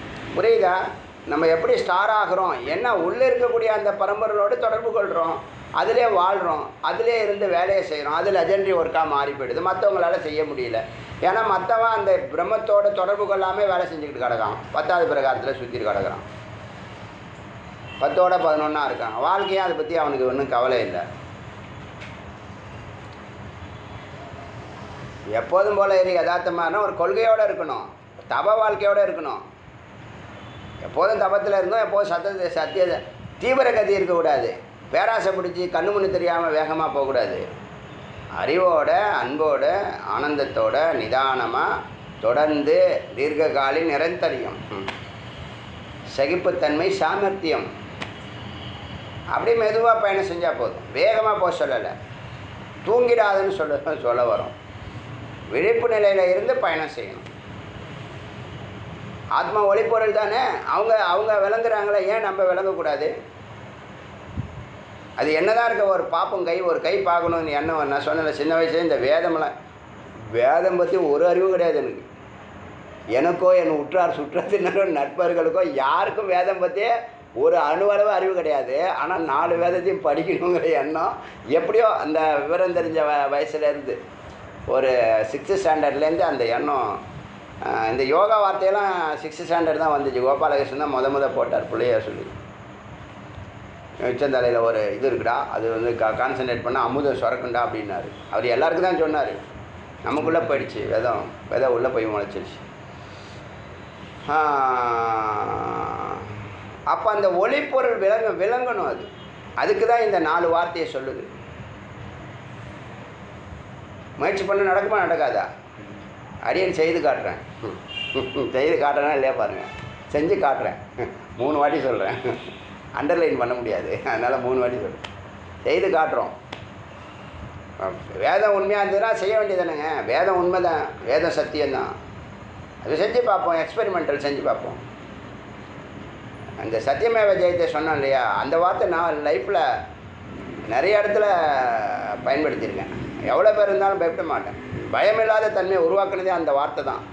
புரியுதா நம்ம எப்படி ஸ்டார் ஆகிறோம் என்ன உள்ளே இருக்கக்கூடிய அந்த பரம்பரையோடு தொடர்பு கொள்கிறோம் அதிலே வாழ்கிறோம் அதிலே இருந்து வேலையை செய்கிறோம் அது லெஜெண்டரி ஒர்க்காக மாறி போயிடுது மற்றவங்களால செய்ய முடியல ஏன்னா மற்றவன் அந்த பிரம்மத்தோட தொடர்பு கொள்ளாமல் வேலை செஞ்சுக்கிட்டு கிடக்கான் பத்தாவது பிரகாரத்தில் சுற்றிட்டு கிடக்குறான் பத்தோட பதினொன்றா இருக்கான் வாழ்க்கையும் அதை பற்றி அவனுக்கு ஒன்றும் கவலை இல்லை எப்போதும் போல இரு யதார்த்தமான ஒரு கொள்கையோடு இருக்கணும் தப வாழ்க்கையோடு இருக்கணும் எப்போதும் தபத்தில் இருந்தோம் எப்போதும் சத்த சத்திய தீவிர கதி இருக்கக்கூடாது பேராசை பிடிச்சி கண்ணு முன்னு தெரியாமல் வேகமாக போகக்கூடாது அறிவோட அன்போட ஆனந்தத்தோட நிதானமாக தொடர்ந்து தீர்க்ககாலி நிரந்தரியம் ம். சகிப்புத்தன்மை சாமர்த்தியம் அப்படியே மெதுவாக பயணம் செஞ்சால் போதும் வேகமாக போக சொல்லலை தூங்கிடாதுன்னு சொல்ல சொல்ல வரும் விழிப்பு நிலையில் இருந்து பயணம் செய்யணும் ஆத்மா ஒளிப்பொருள் தானே அவங்க அவங்க விளங்குறாங்களே ஏன் நம்ம விளங்கக்கூடாது அது என்னதான் இருக்க ஒரு பாப்பம் கை ஒரு கை பார்க்கணும்னு எண்ணம் நான் சொன்னேன் சின்ன வயசுல இந்த வேதமெல்லாம் வேதம் பற்றி ஒரு அறிவும் கிடையாது எனக்கு எனக்கோ என் உற்றார் சுற்றத்தினரோ நட்பர்களுக்கோ யாருக்கும் வேதம் பற்றி ஒரு அணுவளவு அறிவு கிடையாது ஆனால் நாலு வேதத்தையும் படிக்கணுங்கிற எண்ணம் எப்படியோ அந்த விவரம் தெரிஞ்ச வ வயசுலேருந்து ஒரு சிக்ஸ்த்து ஸ்டாண்டர்ட்லேருந்து அந்த எண்ணம் ஆஹ், இந்த யோகா வார்த்தையெல்லாம் சிக்ஸ்த்து ஸ்டாண்டர்ட் தான் வந்துச்சு கோபாலகிருஷ்ணன் தான் முத முத போட்டார் பிள்ளைய சொல்லி உச்சந்தலையில் ஒரு இது இருக்குடா அது வந்து கா கான்சன்ட்ரேட் பண்ணால் அமுதம் சுரக்குண்டா அப்படின்னாரு அவர் எல்லாருக்கும் தான் சொன்னார் நமக்குள்ளே போயிடுச்சு வேதம் வேதம் உள்ளே போய் முளைச்சிருச்சு அப்போ அந்த ஒளிப்பொருள் விளங்க விளங்கணும் அது அதுக்கு தான் இந்த நாலு வார்த்தையை சொல்லுது முயற்சி பண்ண நடக்குமா நடக்காதா அடியன் செய்து காட்டுறேன் செய்து காட்டுறேன்னா இல்லையா பாருங்கள் செஞ்சு காட்டுறேன் மூணு வாட்டி சொல்கிறேன் அண்டர்லைன் பண்ண முடியாது அதனால் மூணு வாட்டி சொல்கிறேன் செய்து காட்டுறோம் வேதம் உண்மையாக இருந்ததுன்னா செய்ய வேண்டியதானேங்க வேதம் உண்மை தான் வேதம் சத்தியம்தான் அது செஞ்சு பார்ப்போம் எக்ஸ்பெரிமெண்டல் செஞ்சு பார்ப்போம் அந்த சத்தியமேவ ஜெயத்தை சொன்னோம் இல்லையா அந்த வார்த்தை நான் லைஃப்பில் நிறைய இடத்துல பயன்படுத்தியிருக்கேன் எவ்வளோ பேர் இருந்தாலும் பயப்பட மாட்டேன் பயமில்லாத தன்மையை உருவாக்குனதே அந்த வார்த்தை தான்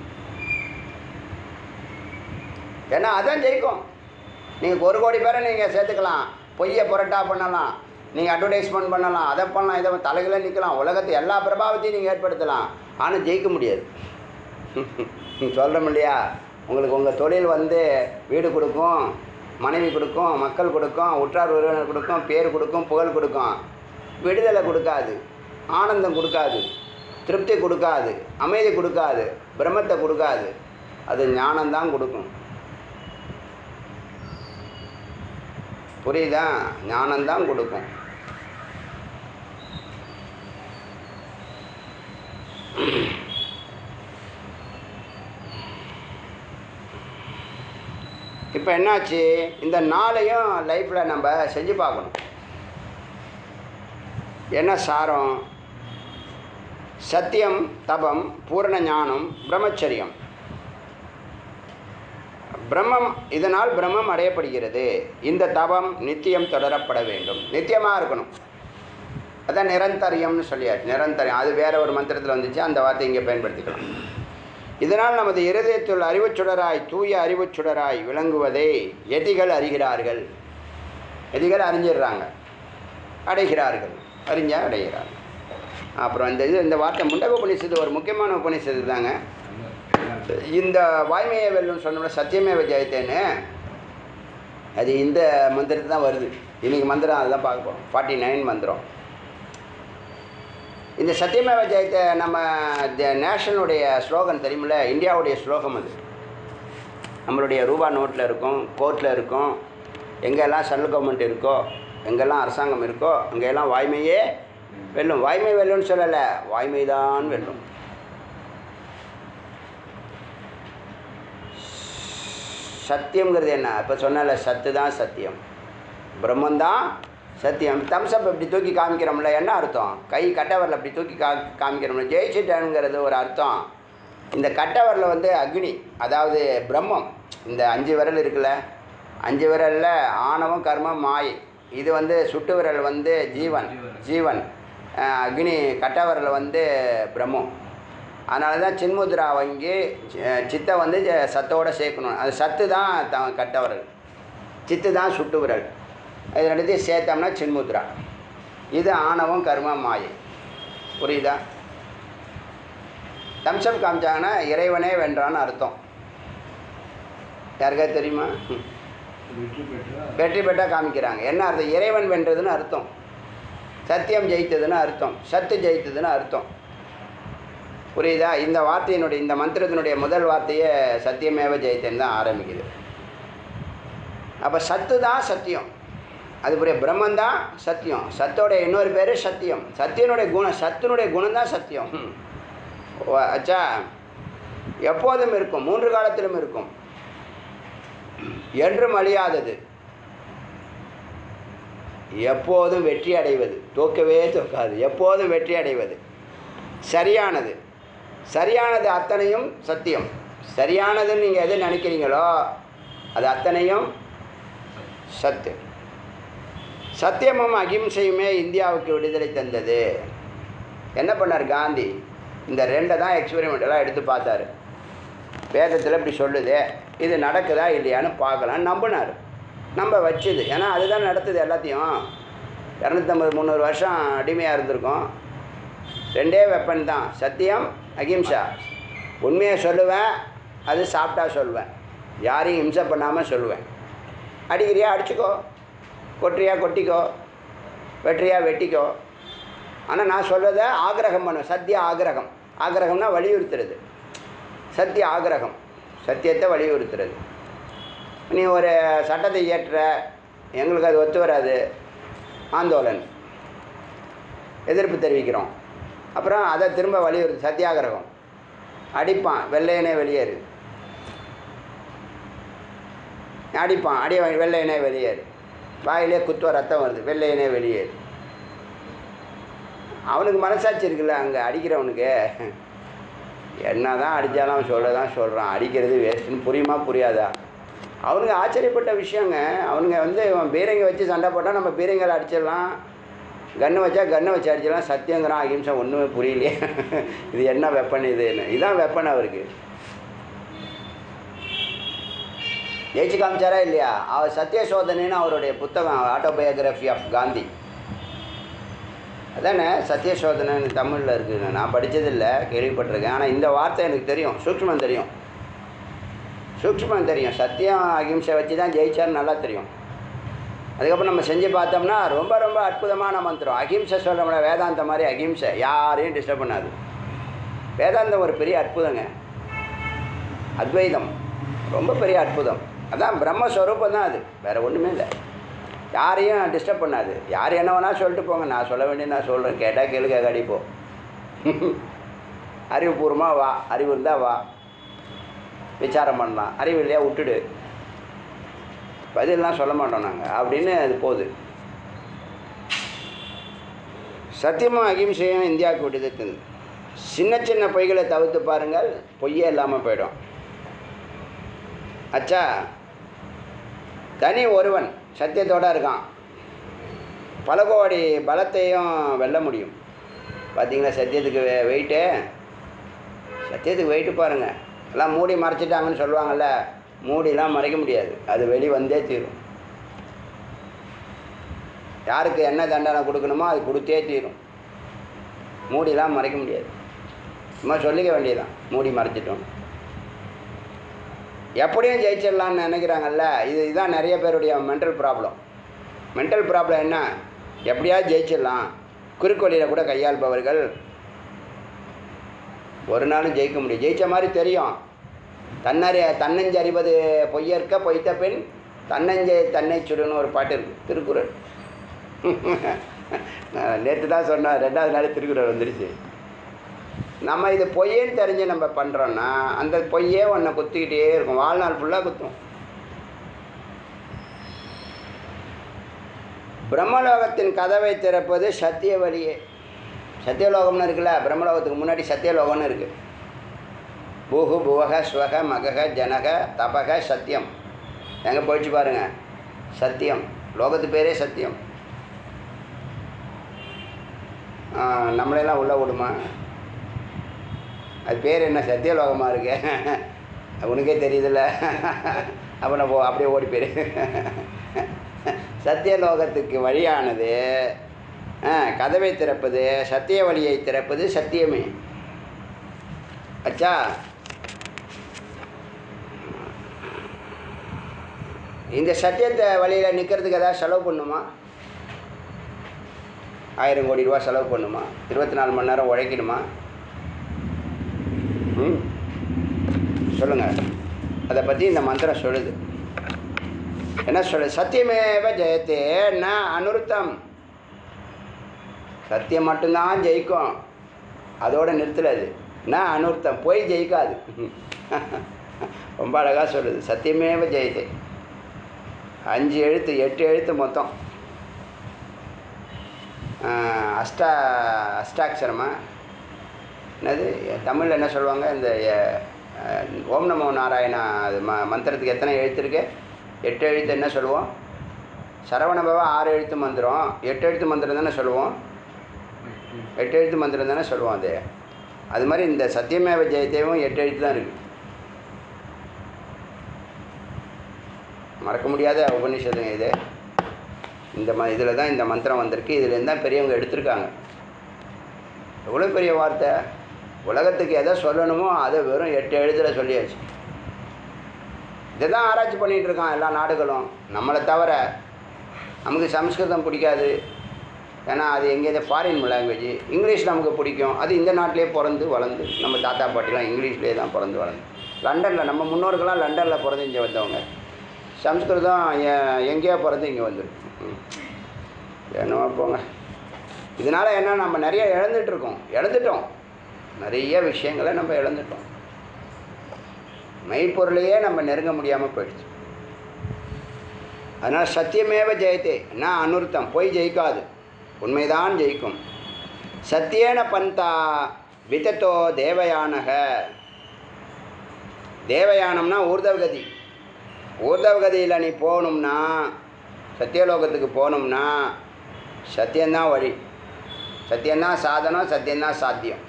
ஏன்னா அதான் ஜெயிக்கும் நீங்கள் ஒரு கோடி பேரை நீங்கள் சேர்த்துக்கலாம் பொய்யை புரட்டா பண்ணலாம் நீங்கள் அட்வர்டைஸ்மெண்ட் பண்ணலாம் அதை பண்ணலாம் இதை தலைகளை நிற்கலாம் உலகத்தை எல்லா பிரபாவத்தையும் நீங்கள் ஏற்படுத்தலாம் ஆனால் ஜெயிக்க முடியாது சொல்கிறோம் இல்லையா உங்களுக்கு உங்கள் தொழில் வந்து வீடு கொடுக்கும் மனைவி கொடுக்கும் மக்கள் கொடுக்கும் உற்றார் உறவினர் கொடுக்கும் பேர் கொடுக்கும் புகழ் கொடுக்கும் விடுதலை கொடுக்காது ஆனந்தம் கொடுக்காது திருப்தி கொடுக்காது அமைதி கொடுக்காது பிரம்மத்தை கொடுக்காது அது ஞானம்தான் கொடுக்கும் புரியுதா ஞானம்தான் கொடுக்கும் இப்போ என்னாச்சு இந்த நாளையும் லைஃப்பில் நம்ம செஞ்சு பார்க்கணும் என்ன சாரம் சத்தியம் தபம் பூரண ஞானம் பிரம்மச்சரியம் பிரம்மம் இதனால் பிரம்மம் அடையப்படுகிறது இந்த தவம் நித்தியம் தொடரப்பட வேண்டும் நித்தியமாக இருக்கணும் அதான் நிரந்தரியம்னு சொல்லியாச்சு நிரந்தரியம் அது வேற ஒரு மந்திரத்தில் வந்துச்சு அந்த வார்த்தை இங்கே பயன்படுத்திக்கலாம் இதனால் நமது இருதயத்துள் அறிவுச் சுடராய் தூய அறிவுச் சுடராய் விளங்குவதை எதிகள் அறிகிறார்கள் எதிகள் அறிஞ்சிடுறாங்க அடைகிறார்கள் அறிஞ்சா அடைகிறார்கள் அப்புறம் இந்த இது இந்த வார்த்தை முண்டக உபநிஷத்து ஒரு முக்கியமான உபநிஷத்து தாங்க இந்த வாய்மையை வெல்லும் சொன்னோம்னா சத்தியமேவ ஜெயத்தேன்னு அது இந்த மந்திரத்து தான் வருது இன்னைக்கு மந்திரம் அதுதான் பார்க்க போகிறோம் ஃபார்ட்டி நைன் மந்திரம் இந்த சத்தியமேவ ஜெயத்தை நம்ம நேஷனுடைய ஸ்லோகன் தெரியுமில்ல இந்தியாவுடைய ஸ்லோகம் அது நம்மளுடைய ரூபா நோட்டில் இருக்கும் கோர்ட்டில் இருக்கும் எங்கெல்லாம் சென்ட்ரல் கவர்மெண்ட் இருக்கோ எங்கெல்லாம் அரசாங்கம் இருக்கோ அங்கெல்லாம் வாய்மையே வெல்லும் வாய்மை வெல்லும்னு சொல்லலை வாய்மைதான் வெல்லும் சத்தியங்கிறது என்ன இப்போ சொன்னல சத்து தான் சத்தியம் பிரம்மந்தான் சத்தியம் தம்ஸ்அப் இப்படி தூக்கி காமிக்கிறோம்ல என்ன அர்த்தம் கை கட்டவரில் அப்படி தூக்கி கா காமிக்கிறோம்ல ஜெயிச்சிட்டேனுங்கிறது ஒரு அர்த்தம் இந்த கட்டவரில் வந்து அக்னி அதாவது பிரம்மம் இந்த அஞ்சு விரல் இருக்குல்ல அஞ்சு விரலில் ஆணவம் கர்மம் மாய் இது வந்து சுட்டு விரல் வந்து ஜீவன் ஜீவன் அஹ் அக்னி கட்டவரில் வந்து பிரம்மம் அதனால தான் சின்முத்ரா வாங்கி சி- சித்தை வந்து ஜ- சத்தோட சேர்க்கணும் அது சத்து தான் த கட்டவரல் சித்து தான் சுட்டு விரல் இது ரெண்டுத்தையும் சேர்த்தோம்னா சின்முத்ரா இது ஆணவம் கர்மம் மாயை புரியுதா தம்சப் காமிச்சாங்கன்னா இறைவனே வென்றான்னு அர்த்தம் யாருக்கா தெரியுமா ம். வெற்றி பெற்றா வெற்றி பெற்றா காமிக்கிறாங்க என்ன அர்த்தம் இறைவன் வென்றதுன்னு அர்த்தம் சத்தியம் ஜெயித்ததுன்னு அர்த்தம் சத்து ஜெயித்ததுன்னு அர்த்தம் புரியுதா இந்த வார்த்தையினுடைய இந்த மந்திரத்தினுடைய முதல் வார்த்தையே சத்தியமேவ ஜெயித்தேன்னு தான் ஆரம்பிக்குது அப்போ சத்து தான் சத்தியம் அது புரிய பிரம்மன் தான் சத்தியம் சத்தோட இன்னொரு பேர் சத்தியம் சத்தியனுடைய குணம் சத்தினுடைய குணம் தான் சத்தியம் ம். ஓ, அச்சா எப்போதும் இருக்கும் மூன்று காலத்திலும் இருக்கும் என்றும் அழியாதது எப்போதும் வெற்றி அடைவது தோக்கவே தோக்காது எப்போதும் வெற்றி அடைவது சரியானது சரியானது அத்தனையும் சத்தியம் சரியானதுன்னு நீங்கள் எது நினைக்கிறீங்களோ அது அத்தனையும் சத்தியம் சத்தியமும் அகிம்சையுமே இந்தியாவுக்கு விடுதலை தந்தது என்ன பண்ணார் காந்தி இந்த ரெண்டை தான் எக்ஸ்பெரிமெண்டெல்லாம் எடுத்து பார்த்தாரு வேதத்தில் இப்படி சொல்லுது இது நடக்குதா இல்லையான்னு பார்க்கலான்னு நம்பினார் நம்ப வச்சுது ஏன்னா அதுதான் நடத்துது எல்லாத்தையும் இரநூத்தம்பது முந்நூறு வருஷம் அடிமையாக இருந்திருக்கோம் ரெண்டே வெப்பன் தான் சத்தியம் அகிம்சா உண்மையை சொல்லுவேன் அது சாப்பிட்டா சொல்லுவேன் யாரையும் இம்சை பண்ணாமல் சொல்லுவேன் அடிக்கிறியா அடிச்சுக்கோ கொட்டுறியா கொட்டிக்கோ வெட்டுறியா வெட்டிக்கோ ஆனால் நான் சொல்கிறத ஆகிரகம் பண்ணுவேன் சத்திய ஆகிரகம் ஆகிரகம்னா வலியுறுத்துறது சத்திய ஆகிரகம் சத்தியத்தை வலியுறுத்துறது நீ ஒரு சட்டத்தை இயற்ற எங்களுக்கு அது ஒத்து வராது ஆந்தோலன் எதிர்ப்பு தெரிவிக்கிறோம் அப்புறம் அதை திரும்ப வலியுறுத்து சத்தியாகிரகம் அடிப்பான் வெள்ளையனே வெளியேறு அடிப்பான் அடி வாங்கி வெள்ளையனே வெளியேறு வாயிலே குத்துவ ரத்தம் வருது வெள்ளையனே வெளியேறு அவனுக்கு மனசாட்சி இருக்குல்ல அங்கே அடிக்கிறவனுக்கு என்ன தான் அடித்தாலும் அவன் சொல்ல தான் சொல்கிறான் அடிக்கிறது வேஸ்ட்டுன்னு புரியுமா புரியாதா அவனுங்க ஆச்சரியப்பட்ட விஷயங்க அவனுங்க வந்து இவன் பீரங்கி வச்சு சண்டை போட்டால் நம்ம பீரங்களை அடிச்சிடலாம் கன்று வச்சா கன்று வச்சு அடிச்சிடலாம் சத்தியங்கிறான் அகிம்சை ஒன்றுமே புரியலையே இது என்ன வெப்பன் இதுன்னு இதான் வெப்பன் அவருக்கு ஜெயிச்சு காமிச்சாரா இல்லையா அவர் சத்திய சோதனைன்னு அவருடைய புத்தகம் ஆட்டோபயோகிராஃபி ஆஃப் காந்தி அதானே சத்திய சோதனைன்னு தமிழில் இருக்குது நான் படித்ததில்லை கேள்விப்பட்டிருக்கேன் ஆனால் இந்த வார்த்தை எனக்கு தெரியும் சூக்ஷ்மம் தெரியும் சூக்ஷ்மம் தெரியும் சத்தியம் அகிம்சை வச்சு தான் ஜெயிச்சார்னு நல்லா தெரியும் அதுக்கப்புறம் நம்ம செஞ்சு பார்த்தோம்னா ரொம்ப ரொம்ப அற்புதமான மந்திரம் அகிம்சை சொல்கிறோம்னா வேதாந்த மாதிரி அகிம்சை யாரையும் டிஸ்டர்ப் பண்ணாது வேதாந்தம் ஒரு பெரிய அற்புதங்க அத்வைதம் ரொம்ப பெரிய அற்புதம் அதான் பிரம்மஸ்வரூபம் தான் அது வேறு ஒன்றுமே இல்லை யாரையும் டிஸ்டர்ப் பண்ணாது யார் என்ன வேணால் சொல்லிட்டு போங்க நான் சொல்ல வேண்டிய நான் சொல்கிறேன் கேட்டால் கேளு கேட்காடி போ அறிவுபூர்வமாக வா அறிவு இருந்தால் வா விசாரம் பண்ணலாம் அறிவு இல்லையா விட்டுடு பதிலெலாம் சொல்ல மாட்டோம் நாங்கள் அப்படின்னு அது போகுது சத்தியமும் அகிம்சையும் இந்தியாவுக்கு விடுதலை சின்ன சின்ன பொய்களை தவிர்த்து பாருங்கள் பொய்யே இல்லாமல் போயிடும் அச்சா தனி ஒருவன் சத்தியத்தோடு இருக்கான் பல கோடி பலத்தையும் வெல்ல முடியும் பார்த்தீங்களா சத்தியத்துக்கு வெ வெயிட்டு சத்தியத்துக்கு வெயிட்டு பாருங்கள் எல்லாம் மூடி மறைச்சிட்டாங்கன்னு சொல்லுவாங்கள்ல மூடிலாம் மறைக்க முடியாது அது வெளி வந்தே தீரும் யாருக்கு என்ன தண்டனை கொடுக்கணுமோ அது கொடுத்தே தீரும் மூடிலாம் மறைக்க முடியாது சும்மா சொல்லிக்க வேண்டியதுதான் மூடி மறைச்சிட்டோம் எப்படியும் ஜெயிச்சிடலான்னு நினைக்கிறாங்கல்ல இது இதுதான் நிறைய பேருடைய மென்டல் ப்ராப்ளம் மென்டல் ப்ராப்ளம் என்ன எப்படியாவது ஜெயிச்சிடலாம் குறுக்கோளியில் கூட கையாள்பவர்கள் ஒரு நாளும் ஜெயிக்க முடியும் ஜெயிச்ச மாதிரி தெரியும் தன்னறி தன்னஞ்சறிவது பொய்யற்க பொய்த்த பெண் தன்னஞ்சை தன்னை சுடுன்னு ஒரு பாட்டு இருக்குது திருக்குறள் நேற்று தான் சொன்னேன் ரெண்டாவது நாள் திருக்குறள் வந்துருச்சு நம்ம இது பொய்யன்னு தெரிஞ்சு நம்ம பண்ணுறோன்னா அந்த பொய்யே ஒன்றை குத்திக்கிட்டே இருக்கும் வாழ்நாள் ஃபுல்லாக குத்தும் பிரம்மலோகத்தின் கதவை திறப்பது சத்திய வழியே சத்தியலோகம்னு இருக்குல்ல பிரம்மலோகத்துக்கு முன்னாடி சத்தியலோகம்னு இருக்குது பூகு புவக ஸ்வக மகக ஜனக தபக சத்தியம் எங்கே போயிடுச்சு பாருங்க சத்தியம் லோகத்து பேரே சத்தியம் ஆ, நம்மளையெல்லாம் உள்ளே விடுமா அது பேர் என்ன சத்தியலோகமாக இருக்கு உனக்கே தெரியுதுல்ல அப்போ நான் போ அப்படியே ஓடி போயிரு சத்தியலோகத்துக்கு வழியானது ஆ கதவை திறப்பது சத்திய வழியை திறப்பது சத்தியமே அச்சா இந்த சத்தியத்தை வழியில் நிற்கிறதுக்கு ஏதாவது செலவு பண்ணுமா ஆயிரம் கோடி ரூபா செலவு பண்ணுமா இருபத்தி நாலு மணி நேரம் உழைக்கணுமா ம் சொல்லுங்கள் அதை பற்றி இந்த மந்திரம் சொல்லுது என்ன சொல்லுது சத்தியமேவ ஜெயத்தே ந அனுருத்தம் சத்தியம் மட்டும்தான் ஜெயிக்கும் அதோட நிறுத்தலாது நான் அனுர்த்தம் போய் ஜெயிக்காது ரொம்ப அழகாக சொல்லுது சத்தியமேவ ஜெயத்தே அஞ்சு எழுத்து எட்டு எழுத்து மொத்தம் ஆஹ், அஷ்டா அஷ்டாட்சரமா என்னது தமிழில் என்ன சொல்லுவாங்க இந்த அஹ், ஓம் நமோ நாராயணா அது ம மந்திரத்துக்கு எத்தனை எழுத்து இருக்கு எட்டு எழுத்து என்ன சொல்லுவோம் சரவணபவ ஆறு எழுத்து மந்திரம் எட்டு எழுத்து மந்திரம் தானே சொல்லுவோம் எட்டு எழுத்து மந்திரம் தானே சொல்லுவோம் அது அது மாதிரி இந்த சத்தியமேவ ஜெயத்தேவும் எட்டு எழுத்து தான் இருக்குது மறக்க முடியாத உபநிஷத்துங்க இது இந்த ம இதில் தான் இந்த மந்திரம் வந்திருக்கு இதுலேருந்து தான் பெரியவங்க எடுத்திருக்காங்க எவ்வளோ பெரிய வார்த்தை உலகத்துக்கு எதை சொல்லணுமோ அதை வெறும் எட்டு எழுத்துல சொல்லியாச்சு இதை தான் ஆராய்ச்சி பண்ணிகிட்டு இருக்கான் எல்லா நாடுகளும் நம்மளை தவிர நமக்கு சம்ஸ்கிருதம் பிடிக்காது ஏன்னா அது எங்கேயாவது ஃபாரின் லாங்குவேஜ் இங்கிலீஷ் நமக்கு பிடிக்கும் அது இந்த நாட்டிலே பிறந்து வளர்ந்து நம்ம தாத்தா பாட்டிலாம் இங்கிலீஷ்லேயே தான் பிறந்து வளர்ந்து லண்டனில் நம்ம முன்னோர்கள்லாம் லண்டனில் பிறந்து இங்கே வந்தவங்க சம்ஸ்கிருதம் எ- எங்கேயோ பிறந்து இங்கே வந்துருக்கு ம். என்னவோ போங்க இதனால் என்ன நம்ம நிறைய இழந்துட்டு இருக்கோம் இழந்துட்டோம் நிறைய விஷயங்களை நம்ம இழந்துட்டோம் மெய்ப்பொருளையே நம்ம நெருங்க முடியாமல் போயிடுச்சு அதனால் சத்தியமேவ ஜெயத்தே நான் அனுர்த்தம் போய் ஜெயிக்காது உண்மைதான் ஜெயிக்கும் சத்தியேன பந்தா விதத்தோ தேவயானக தேவயானம்னா ஊர்தவகதி ஊர்தவகதியில் நீ போகணும்னா சத்தியலோகத்துக்கு போகணும்னா சத்தியம்தான் வழி சத்தியம்தான் சாதனம் சத்தியம்தான் சாத்தியம்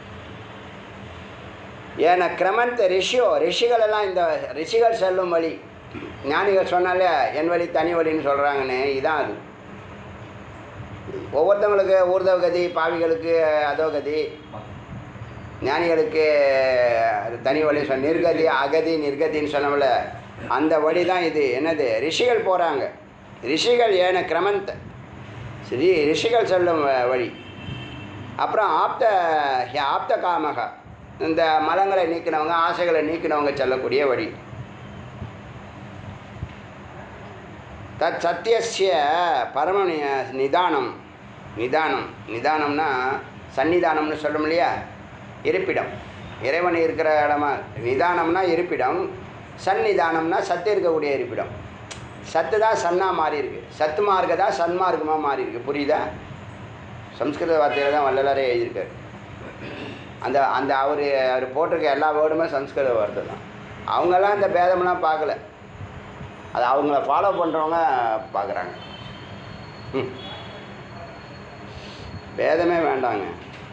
ஏன்னா கிரமந்த ரிஷியோ ரிஷிகளெல்லாம் இந்த ரிஷிகள் செல்லும் வழி ஞானிகள் சொன்னாலே என் வழி தனி வழின்னு சொல்கிறாங்கன்னு இதான் அது ஒவ்வொருத்தவங்களுக்கு ஊர்தவகதி பாவிகளுக்கு அதோகதி ஞானிகளுக்கு அது தனி வழி சொன்ன நிர்கதி அகதி நிர்கதின்னு சொன்னோம்ல அந்த வழி தான் இது என்னது ரிஷிகள் போகிறாங்க ரிஷிகள் ஏன கிரமந்த ஸ்ரீ ரிஷிகள் செல்லும் வ- வழி அப்புறம் ஆப்த ஹி- ஆப்த காமக இந்த மலங்களை நீக்கினவங்க ஆசைகளை நீக்கினவங்க செல்லக்கூடிய வழி தத் சத்தியசிய பரம நி- நிதானம் நிதானம் நிதானம்னா சன்னிதானம்னு சொல்லும் இல்லையா இருப்பிடம் இறைவன் இருக்கிற இடமா நிதானம்னா இருப்பிடம் சந்நிதானம்னா சத்து இருக்கக்கூடிய இருப்பிடம் சத்து தான் சன்னா மாறி இருக்கு சத்து மார்க்க தான் சன்மார்க்கமாக மாறி இருக்கு புரியுதா சம்ஸ்கிருத வார்த்தையில் தான் வள்ளலாரே எழுதியிருக்காரு அந்த அந்த அவர் அவர் போட்டிருக்க எல்லா வேர்டுமே சம்ஸ்கிருத வார்த்தை தான் அவங்கெல்லாம் இந்த பேதமெல்லாம் பார்க்கல அது அவங்கள ஃபாலோ பண்ணுறவங்க பார்க்குறாங்க ம் பேதமே வேண்டாங்க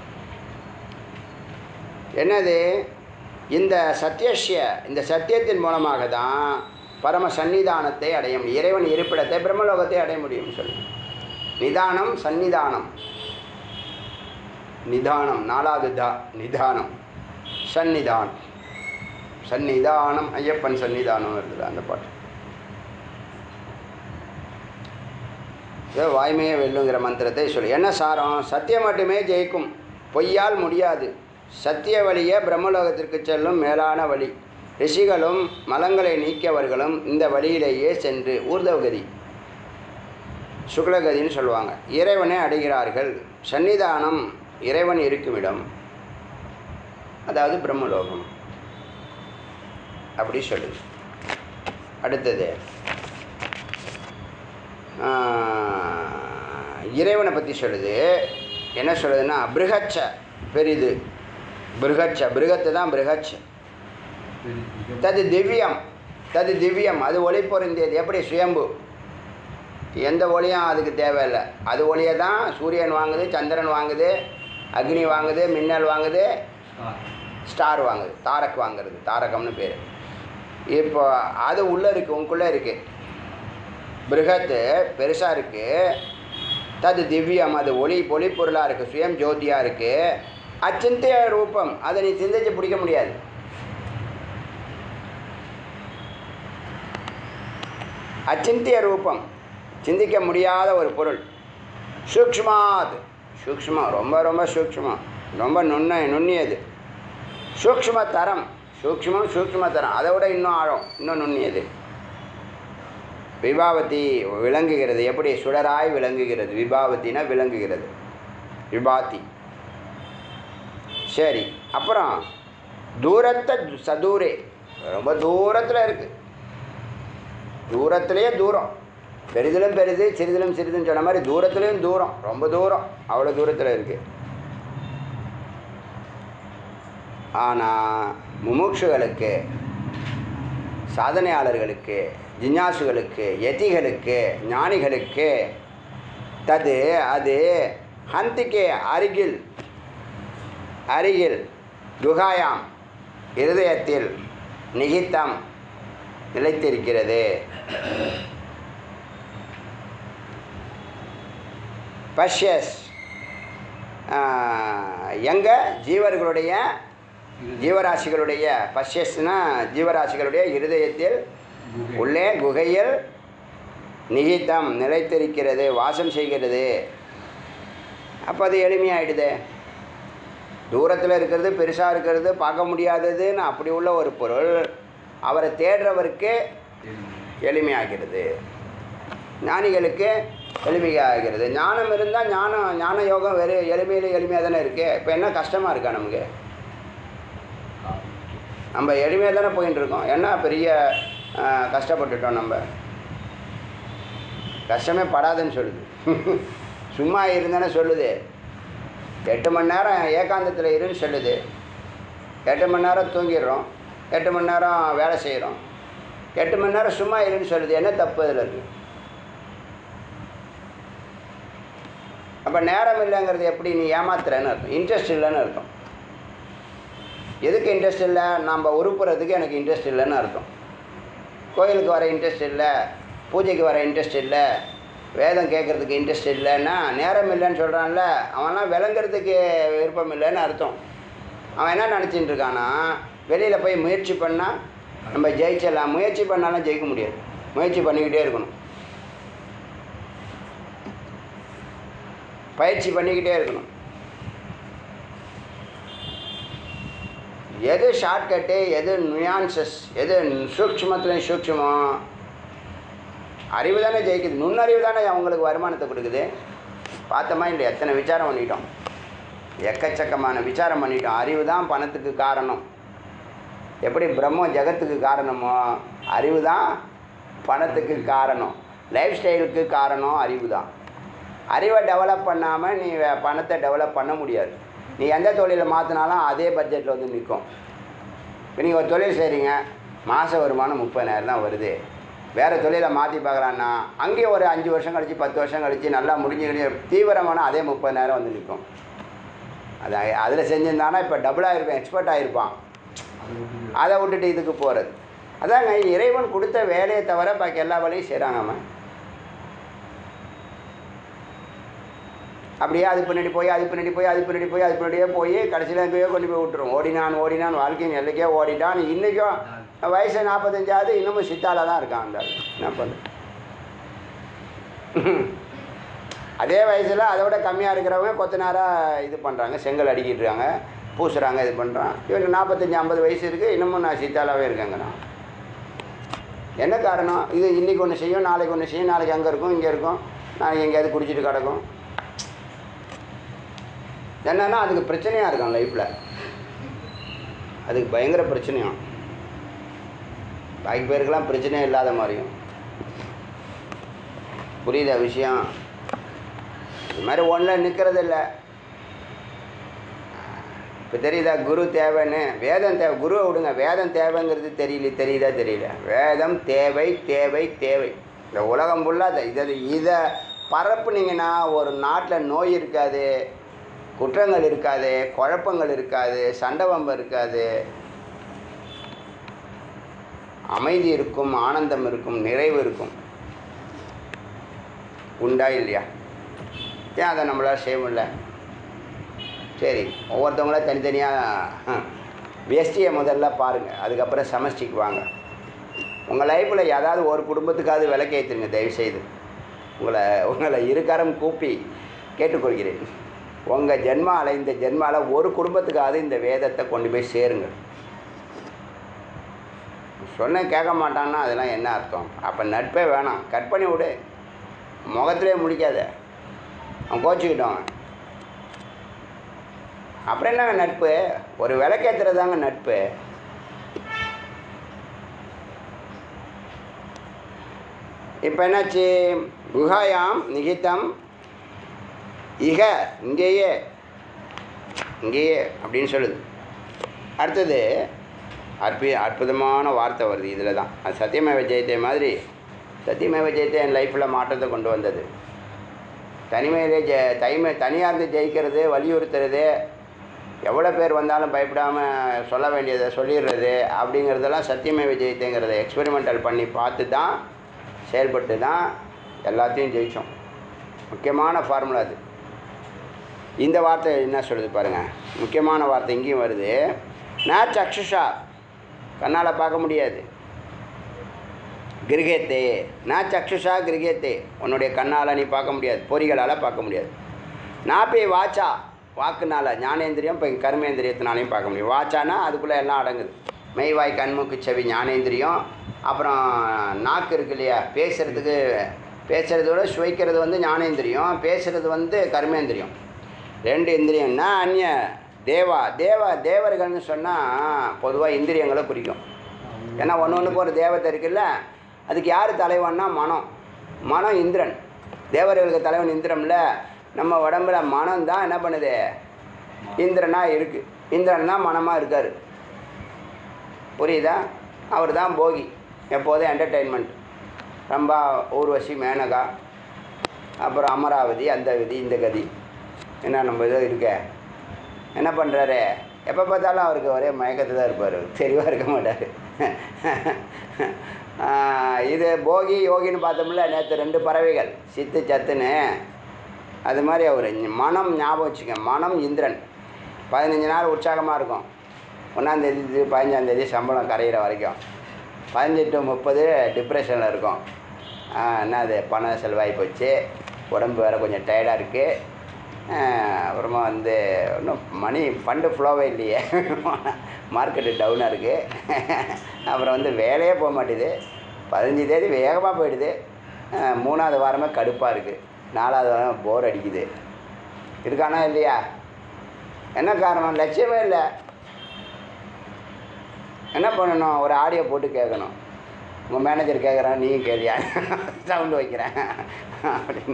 என்னது இந்த சத்தியஷ்ய இந்த சத்தியத்தின் மூலமாக தான் பரம சந்நிதானத்தை அடைய முடியும் இறைவன் இருப்பிடத்தை பிரம்மலோகத்தை அடைய முடியும் சொல்லி நிதானம் சந்நிதானம் நிதானம் நாலாவது தா நிதானம் சந்நிதானம் சந்நிதானம் ஐயப்பன் சந்நிதானம் வருது அந்த பாட்டு இதோ வாய்மையே வெல்லுங்கிற மந்திரத்தை சொல்லு என்ன சாரம் சத்தியம் மட்டுமே ஜெயிக்கும் பொய்யால் முடியாது சத்திய வழியே பிரம்மலோகத்திற்கு செல்லும் மேலான வழி ரிஷிகளும் மலங்களை நீக்கியவர்களும் இந்த வழியிலேயே சென்று ஊர்தவகதி சுக்லகதின்னு சொல்லுவாங்க இறைவனை அடைகிறார்கள் சன்னிதானம் இறைவன் இருக்குமிடம் அதாவது பிரம்மலோகம் அப்படி சொல்லுது அடுத்தது ஆஹ், இறைவனை பற்றி சொல்லுது என்ன சொல்லுதுன்னா பிருகச்ச பெரிது பிருகச்ச பிருகத்து தான் பிருகச்ச தது திவ்யம் தது திவ்யம் அது ஒளி பொருந்தியது எப்படி சுயம்பு எந்த ஒளியும் அதுக்கு தேவையில்லை அது ஒளியை தான் சூரியன் வாங்குது சந்திரன் வாங்குது அக்னி வாங்குது மின்னல் வாங்குது ஸ்டார் வாங்குது தாரக் வாங்குறது தாரகம்னு பேர் இப்போ அது உள்ளே இருக்குது உனக்குள்ளே இருக்குது பிருகத்து பெருசாக இருக்குது தது திவ்யம் அது ஒளி பொலிப்பொருளாக இருக்குது சுயம் ஜோதியாக இருக்குது அச்சிந்திய ரூபம் அதை நீ சிந்திச்சு பிடிக்க முடியாது அச்சிந்திய ரூபம் சிந்திக்க முடியாத ஒரு பொருள் சூக்ஷ்மாத் சூக்ஷ்மம் ரொம்ப ரொம்ப சூக்ஷ்மம் ரொம்ப நுண்ண நுண்ணியது சூக்ஷ்ம தரம் சூக்ஷ்மம் சூக்ஷ்ம தரம் அதை விட இன்னும் ஆழம் இன்னும் நுண்ணியது விபாவதி விளங்குகிறது எப்படி சுடராய் விளங்குகிறது விபாவத்தினா விளங்குகிறது விபாத்தி சரி அப்புறம் தூரத்தை சதூரே ரொம்ப தூரத்தில் இருக்குது தூரத்திலேயே தூரம் பெரிதிலும் பெரிது சிறிதிலும் சிறிதுன்னு சொன்ன மாதிரி தூரத்துலேயும் தூரம் ரொம்ப தூரம் அவ்வளோ தூரத்தில் இருக்குது ஆனால் முமுட்சுகளுக்கு சாதனையாளர்களுக்கு ஜிஞ்ஞாசுகளுக்கு யதிகளுக்கு ஞானிகளுக்கு தது அது ஹந்திக்கே அருகில் அருகில் குகாயாம் இருதயத்தில் நிகித்தம் நிலைத்திருக்கிறது பஷ்யஸ் எங்க ஜீவர்களுடைய ஜீவராசிகளுடைய பஷ்யஸ்னா ஜீவராசிகளுடைய இருதயத்தில் உள்ளே குகையில் நிகிதம் நிலைத்திருக்கிறது வாசம் செய்கிறது அப்போ அது எளிமையாயிடுது தூரத்தில் இருக்கிறது பெருசாக இருக்கிறது பார்க்க முடியாததுன்னு அப்படி உள்ள ஒரு பொருள் அவரை தேடுறவருக்கு எளிமையாகிறது ஞானிகளுக்கு எளிமையாகிறது ஞானம் இருந்தால் ஞானம் ஞான யோகம் வெறும் எளிமையில் எளிமையாக தானே இருக்குது இப்போ என்ன கஷ்டமாக இருக்கா நமக்கு நம்ம எளிமையாக தானே போயின்னு இருக்கோம் என்ன பெரிய ஆஹ், கஷ்டப்பட்டுட்டோம் நம்ம கஷ்டமே படாதுன்னு சொல்லுது சும்மா இருந்தானே சொல்லுது எட்டு மணி நேரம் ஏகாந்தத்தில் இருன்னு சொல்லுது எட்டு மணி நேரம் தூங்கிடுறோம் எட்டு மணி நேரம் வேலை செய்கிறோம் எட்டு மணி நேரம் சும்மா இருன்னு சொல்லுது என்ன தப்பு இதில் இருக்குது அப்போ நேரம் இல்லைங்கிறது எப்படி நீ ஏமாத்துறேன்னு அர்த்தம் இன்ட்ரெஸ்ட் இல்லைன்னு அர்த்தம் எதுக்கு இன்ட்ரெஸ்ட் இல்லை நம்ம உருப்புறதுக்கு எனக்கு இன்ட்ரெஸ்ட் இல்லைன்னு அர்த்தம் கோயிலுக்கு வர இன்ட்ரெஸ்ட் இல்லை பூஜைக்கு வர இன்ட்ரெஸ்ட் இல்லை வேதம் கேட்குறதுக்கு இன்ட்ரெஸ்ட் இல்லைன்னா நேரம் இல்லைன்னு சொல்கிறான்ல அவன்லாம் விளங்குறதுக்கு விருப்பம் இல்லைன்னு அர்த்தம் அவன் என்ன நினச்சிட்டு இருக்கானா வெளியில் போய் முயற்சி பண்ணால் நம்ம ஜெயிச்சிடலாம் முயற்சி பண்ணாலும் ஜெயிக்க முடியாது முயற்சி பண்ணிக்கிட்டே இருக்கணும் பயிற்சி பண்ணிக்கிட்டே இருக்கணும் எது ஷார்ட்கட்டு எது நுயான்சஸ் எது சூக்ஷ்மத்துலையும் சூக்ஷ்மம் அறிவு தானே ஜெயிக்குது நுண்ணறிவு தானே அவங்களுக்கு வருமானத்தை கொடுக்குது பார்த்தோமா இல்லை எத்தனை விசாரம் பண்ணிட்டோம் எக்கச்சக்கமான விசாரம் பண்ணிட்டோம் அறிவு தான் பணத்துக்கு காரணம் எப்படி பிரம்மம் ஜெகத்துக்கு காரணமோ அறிவு தான் பணத்துக்கு காரணம் லைஃப் ஸ்டைலுக்கு காரணம் அறிவு தான் அறிவை டெவலப் பண்ணாமல் நீ வே- பணத்தை டெவலப் பண்ண முடியாது நீ எந்த தொழிலை மாற்றினாலும் அதே பட்ஜெட்டில் வந்து நிற்கும் இப்போ நீங்கள் ஒரு தொழில் செய்கிறீங்க மாத வருமானம் முப்பதாயிரம் தான் வருது வேறு தொழிலை மாற்றி பார்க்கலான்னா அங்கேயும் ஒரு அஞ்சு வருஷம் கழிச்சு பத்து வருஷம் கழிச்சு நல்லா முடிஞ்சு தீவிரமான அதே முப்பதாயிரம் வந்து நிற்கும் அது அதில் செஞ்சிருந்தானா இப்போ டபுளாக இருப்பேன் எக்ஸ்பர்ட் ஆகிருப்பான் அதை விட்டுட்டு இதுக்கு போகிறது அதாங்க இறைவன் கொடுத்த வேலையை தவிர பாக்கி எல்லா வேலையும் செய்கிறாங்கம்மா அப்படியே அது பின்னாடி போய் அது பின்னாடி போய் அது பின்னாடி போய் அது பின்னாடியே போய் கடைசியில் எங்கேயோ கொண்டு போய் விட்டுரும் ஓடினான் ஓடினான் வாழ்க்கையின் எல்லைக்கே ஓடிட்டான் இன்றைக்கும் வயசு நாற்பத்தஞ்சாவது இன்னமும் சித்தால தான் இருக்கான் அந்த ஆளு. என்ன பண்ண அதே வயசில் அதை விட கம்மியாக இருக்கிறவங்க கொத்தனாராக இது பண்ணுறாங்க செங்கல் அடிக்கிட்டு இருக்காங்க பூசுகிறாங்க இது பண்ணுறான் இவன் நாற்பத்தஞ்சு ஐம்பது வயசு இருக்குது இன்னமும் நான் சித்தாலாவே இருக்கேங்க நான் என்ன காரணம் இது இன்றைக்கி ஒன்று செய்யும் நாளைக்கு ஒன்று செய்யும் நாளைக்கு அங்கே இருக்கும் இங்கே இருக்கும் நாளைக்கு எங்கேயாவது குடிச்சிட்டு கிடக்கும் என்னன்னா அதுக்கு பிரச்சனையாக இருக்கும் லைஃப்பில் அதுக்கு பயங்கர பிரச்சனையும் பாக்கி பேருக்கெல்லாம் பிரச்சனையே இல்லாத மாதிரியும் புரியுதா விஷயம் இது மாதிரி ஒன்றில் நிற்கிறது இல்லை இப்போ தெரியுதா குரு தேவைன்னு வேதம் தேவை குருவை விடுங்க வேதம் தேவைங்கிறது தெரியல தெரியுதா தெரியல வேதம் தேவை தேவை தேவை இந்த உலகம் ஃபுல்லாக இதை இதை பரப்புனீங்கன்னா ஒரு நாட்டில் நோய் இருக்காது குற்றங்கள் இருக்காது குழப்பங்கள் இருக்காது சண்டை வம்பு இருக்காது அமைதி இருக்கும் ஆனந்தம் இருக்கும் நிறைவு இருக்கும் உண்டா இல்லையா ஏன் அதை நம்மளால் செய்ய முடியல சரி ஒவ்வொருத்தவங்கள தனித்தனியாக வேஷ்டியை முதல்ல பாருங்கள் அதுக்கப்புறம் சமஷ்டிக்கு வாங்க உங்கள் லைஃப்பில் ஏதாவது ஒரு குடும்பத்துக்காவது விளக்கேற்றுங்க தயவுசெய்து உங்களை உங்களை இருகரம் கூப்பி கேட்டுக்கொள்கிறேன் உங்கள் ஜென்மாவில் இந்த ஜென்மாவில் ஒரு குடும்பத்துக்காவது இந்த வேதத்தை கொண்டு போய் சேருங்க சொன்ன கேட்க மாட்டான்னா அதெல்லாம் என்ன அர்த்தம் அப்போ நட்பே வேணாம் கட் பண்ணி விடு முகத்திலே முடிக்காத அவன் கோச்சிக்கிட்டோம் அவன். அப்புறம் என்னங்க நட்பு ஒரு விளக்கேற்றுறதாங்க நட்பு இப்போ என்னாச்சு குஹாயாம் நிகிதம் இக இங்கேயே இங்கேயே அப்படின்னு சொல்லுது அடுத்தது அற்பு அற்புதமான வார்த்தை வருது இதில் தான் அது சத்தியமேவ ஜெயத்தை மாதிரி சத்தியமேவ ஜெயத்தை என் லைஃப்பில் மாற்றத்தை கொண்டு வந்தது தனிமையிலே ஜெ தனிமை தனியாக இருந்து ஜெயிக்கிறது வலியுறுத்துறது எவ்வளோ பேர் வந்தாலும் பயப்படாமல் சொல்ல வேண்டியதை சொல்லிடுறது அப்படிங்கிறதெல்லாம் சத்தியமே விஜயத்தைங்கிறத எக்ஸ்பெரிமெண்டல் பண்ணி பார்த்து தான் செயல்பட்டு தான் எல்லாத்தையும் ஜெயித்தோம் முக்கியமான ஃபார்முலா அது இந்த வார்த்தை என்ன சொல்லுது பாருங்கள் முக்கியமான வார்த்தை இங்கேயும் வருது நான் சக்ஷுஷா கண்ணால் பார்க்க முடியாது கிரகத்தே நான் சக்ஷுஷா கிரகத்தே உன்னுடைய கண்ணால் நீ பார்க்க முடியாது பொறிகளால் பார்க்க முடியாது நான் போய் வாச்சா வாக்குனால ஞானேந்திரியம் இப்போ கர்மேந்திரியத்தினாலையும் பார்க்க முடியும் வாச்சானா அதுக்குள்ளே எல்லாம் அடங்குது மெய்வாய் கண்மூக்கு செவி ஞானேந்திரியம் அப்புறம் நாக்கு இருக்கு இல்லையா பேசுகிறதுக்கு பேசுகிறத விட சுவைக்கிறது வந்து ஞானேந்திரியம் பேசுகிறது வந்து கர்மேந்திரியம் ரெண்டு இந்திரியம்னா அந்நிய தேவா தேவ தேவர்கள்னு சொன்னால் பொதுவாக இந்திரியங்களை குறிக்கும் ஏன்னா ஒன்று ஒன்றுக்கு ஒரு தேவதை இருக்குல்ல அதுக்கு யார் தலைவன்னா மனம் மனம் இந்திரன் தேவர்களுக்கு தலைவன் இந்திரம்ல நம்ம உடம்புல மனம் தான் என்ன பண்ணுது இந்திரனா இருக்குது இந்திரன் தான் மனமாக இருக்கார் புரியுதா அவர் தான் போகி எப்போதும் என்டர்டெயின்மெண்ட் ரொம்ப ஊர்வசி மேனகா அப்புறம் அமராவதி அந்த விதி இந்த கதி என்ன நம்ம இதோ இருக்க என்ன பண்ணுறாரு எப்போ பார்த்தாலும் அவருக்கு ஒரே மயக்கத்தில் தான் இருப்பார் தெளிவாக இருக்க மாட்டார் இது போகி யோகின்னு பார்த்தோம்ல நேற்று ரெண்டு பறவைகள் சித்து சத்துன்னு அது மாதிரி அவர் மனம் ஞாபகம் வச்சுக்க மனம் இந்திரன் பதினஞ்சு நாள் உற்சாகமாக இருக்கும் ஒன்றாந்தேதி பதினஞ்சாந்தேதி சம்பளம் கரையிற வரைக்கும் பதினஞ்சு டு முப்பது டிப்ரெஷனில் இருக்கும் ஆ, என்னது பணம் செலவாகி போச்சு உடம்பு வேறு கொஞ்சம் டயர்டாக இருக்குது அப்புறமா வந்து இன்னும் மணி ஃபண்டு ஃப்ளோவே இல்லையே மார்க்கெட்டு டவுனாக இருக்குது அப்புறம் வந்து வேலையே போக மாட்டேது பதினஞ்சு தேதி வேகமாக போயிடுது ஆ, மூணாவது வாரமே கடுப்பாக இருக்குது நாலாவது வாரம் போர் அடிக்குது இருக்கானா இல்லையா என்ன காரணம் லட்சியமே இல்லை என்ன பண்ணணும் ஒரு ஆடியோ போட்டு கேட்கணும் உங்கள் மேனேஜர் கேட்குறான் நீயும் கேளியா சவுண்டு வைக்கிறேன் அப்படின்னு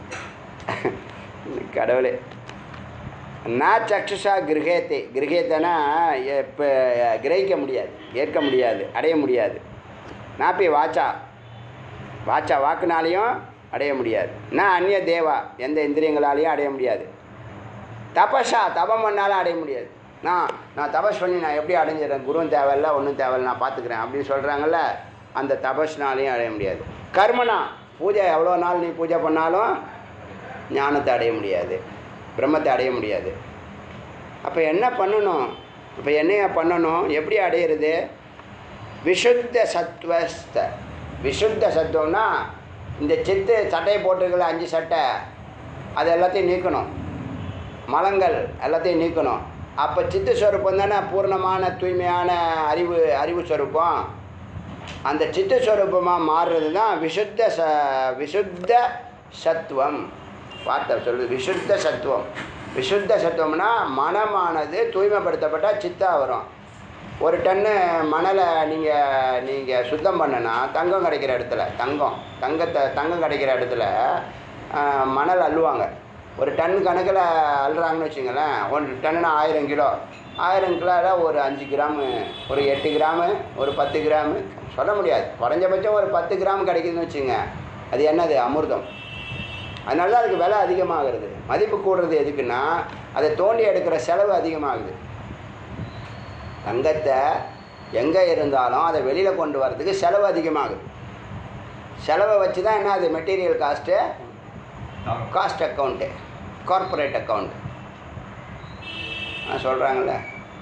கடவுளே நான் சக்ஷுஷா கிரகேத்தை கிரகேத்தனா இப்போ கிரகிக்க முடியாது ஏற்க முடியாது அடைய முடியாது நாப்பி வாச்சா வாச்சா வாக்குனாலையும் அடைய முடியாது நான் அந்நிய தேவா எந்த இந்திரியங்களாலையும் அடைய முடியாது தபஸா தபம் பண்ணாலும் அடைய முடியாது நான் நான் தபஸ் பண்ணி நான் எப்படி அடைஞ்சிடறேன் குருவும் தேவையில்ல ஒன்றும் தேவையில்ல நான் பார்த்துக்கிறேன் அப்படின்னு சொல்கிறாங்கல்ல அந்த தபஸ்னாலையும் அடைய முடியாது கர்மனா பூஜை எவ்வளோ நாள் நீ பூஜை பண்ணாலும் ஞானத்தை அடைய முடியாது பிரம்மத்தை அடைய முடியாது அப்போ என்ன பண்ணணும் இப்போ என்னையா பண்ணணும் எப்படி அடையிறது விஷுத்த சத்வஸ்த விஷுத்த சத்துவம்னா இந்த சித்து சட்டையை போட்டிருக்கல அஞ்சு சட்டை அது எல்லாத்தையும் நீக்கணும் மலங்கள் எல்லாத்தையும் நீக்கணும் அப்போ சித்து ஸ்வரூபம் தானே பூர்ணமான தூய்மையான அறிவு அறிவு ஸ்வரூபம் அந்த சித்து ஸ்வரூபமாக மாறுறது தான் விசுத்த ச விசுத்த சத்துவம் வார்த்தை சொல்லுது விசுத்த சத்துவம் விசுத்த சத்துவம்னா மனமானது தூய்மைப்படுத்தப்பட்டால் சித்தா வரும் ஒரு டன்னு மணலை நீங்கள் நீங்கள் சுத்தம் பண்ணனா தங்கம் கிடைக்கிற இடத்துல தங்கம் தங்கத்தை தங்கம் கிடைக்கிற இடத்துல ஆஹ், மணல் அள்ளுவாங்க ஒரு டன் கணக்கில் அள்ளுறாங்கன்னு வச்சுங்களேன் ஒரு டன்னுனா ஆயிரம் கிலோ ஆயிரம் கிலோவில் ஒரு அஞ்சு கிராமு ஒரு எட்டு கிராமு ஒரு பத்து கிராமு சொல்ல முடியாது குறைஞ்சபட்சம் ஒரு பத்து கிராம் கிடைக்குதுன்னு வச்சுங்க அது என்னது அமிர்தம் அதனால தான் அதுக்கு விலை அதிகமாகிறது மதிப்பு கூடுறது எதுக்குன்னா அதை தோண்டி எடுக்கிற செலவு அதிகமாகுது தங்கத்தை எங்கே இருந்தாலும் அதை வெளியில் கொண்டு வரதுக்கு செலவு அதிகமாகுது செலவை வச்சு தான் என்ன அது material cost cost account corporate account சொல்கிறாங்கல்ல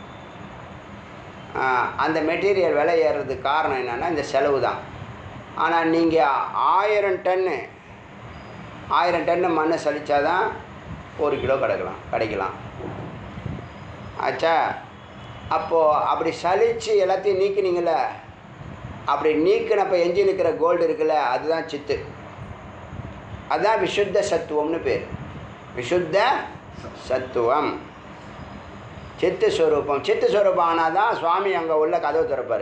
அந்த மெட்டீரியல் விலை ஏறுறதுக்கு காரணம் என்னென்னா இந்த செலவு தான் ஆனால் நீங்கள் ஆயிரம் டன்னு ஆயிரம் டன்னு மண்ணை சலிச்சாதான் ஒரு கிலோ கிடைக்கலாம் கிடைக்கலாம் ஆச்சா அப்போது அப்படி சலித்து எல்லாத்தையும் நீக்கினீங்கள அப்படி நீக்கினப்போ எஞ்சி நிற்கிற கோல்டு இருக்குல்ல அதுதான் சித்து அதுதான் விசுத்த சத்துவம்னு பேர் விசுத்த சத்துவம் சித்து ஸ்வரூபம் சித்து ஸ்வரூபம் ஆனால் தான் சுவாமி அங்கே உள்ள கதவு திறப்பார்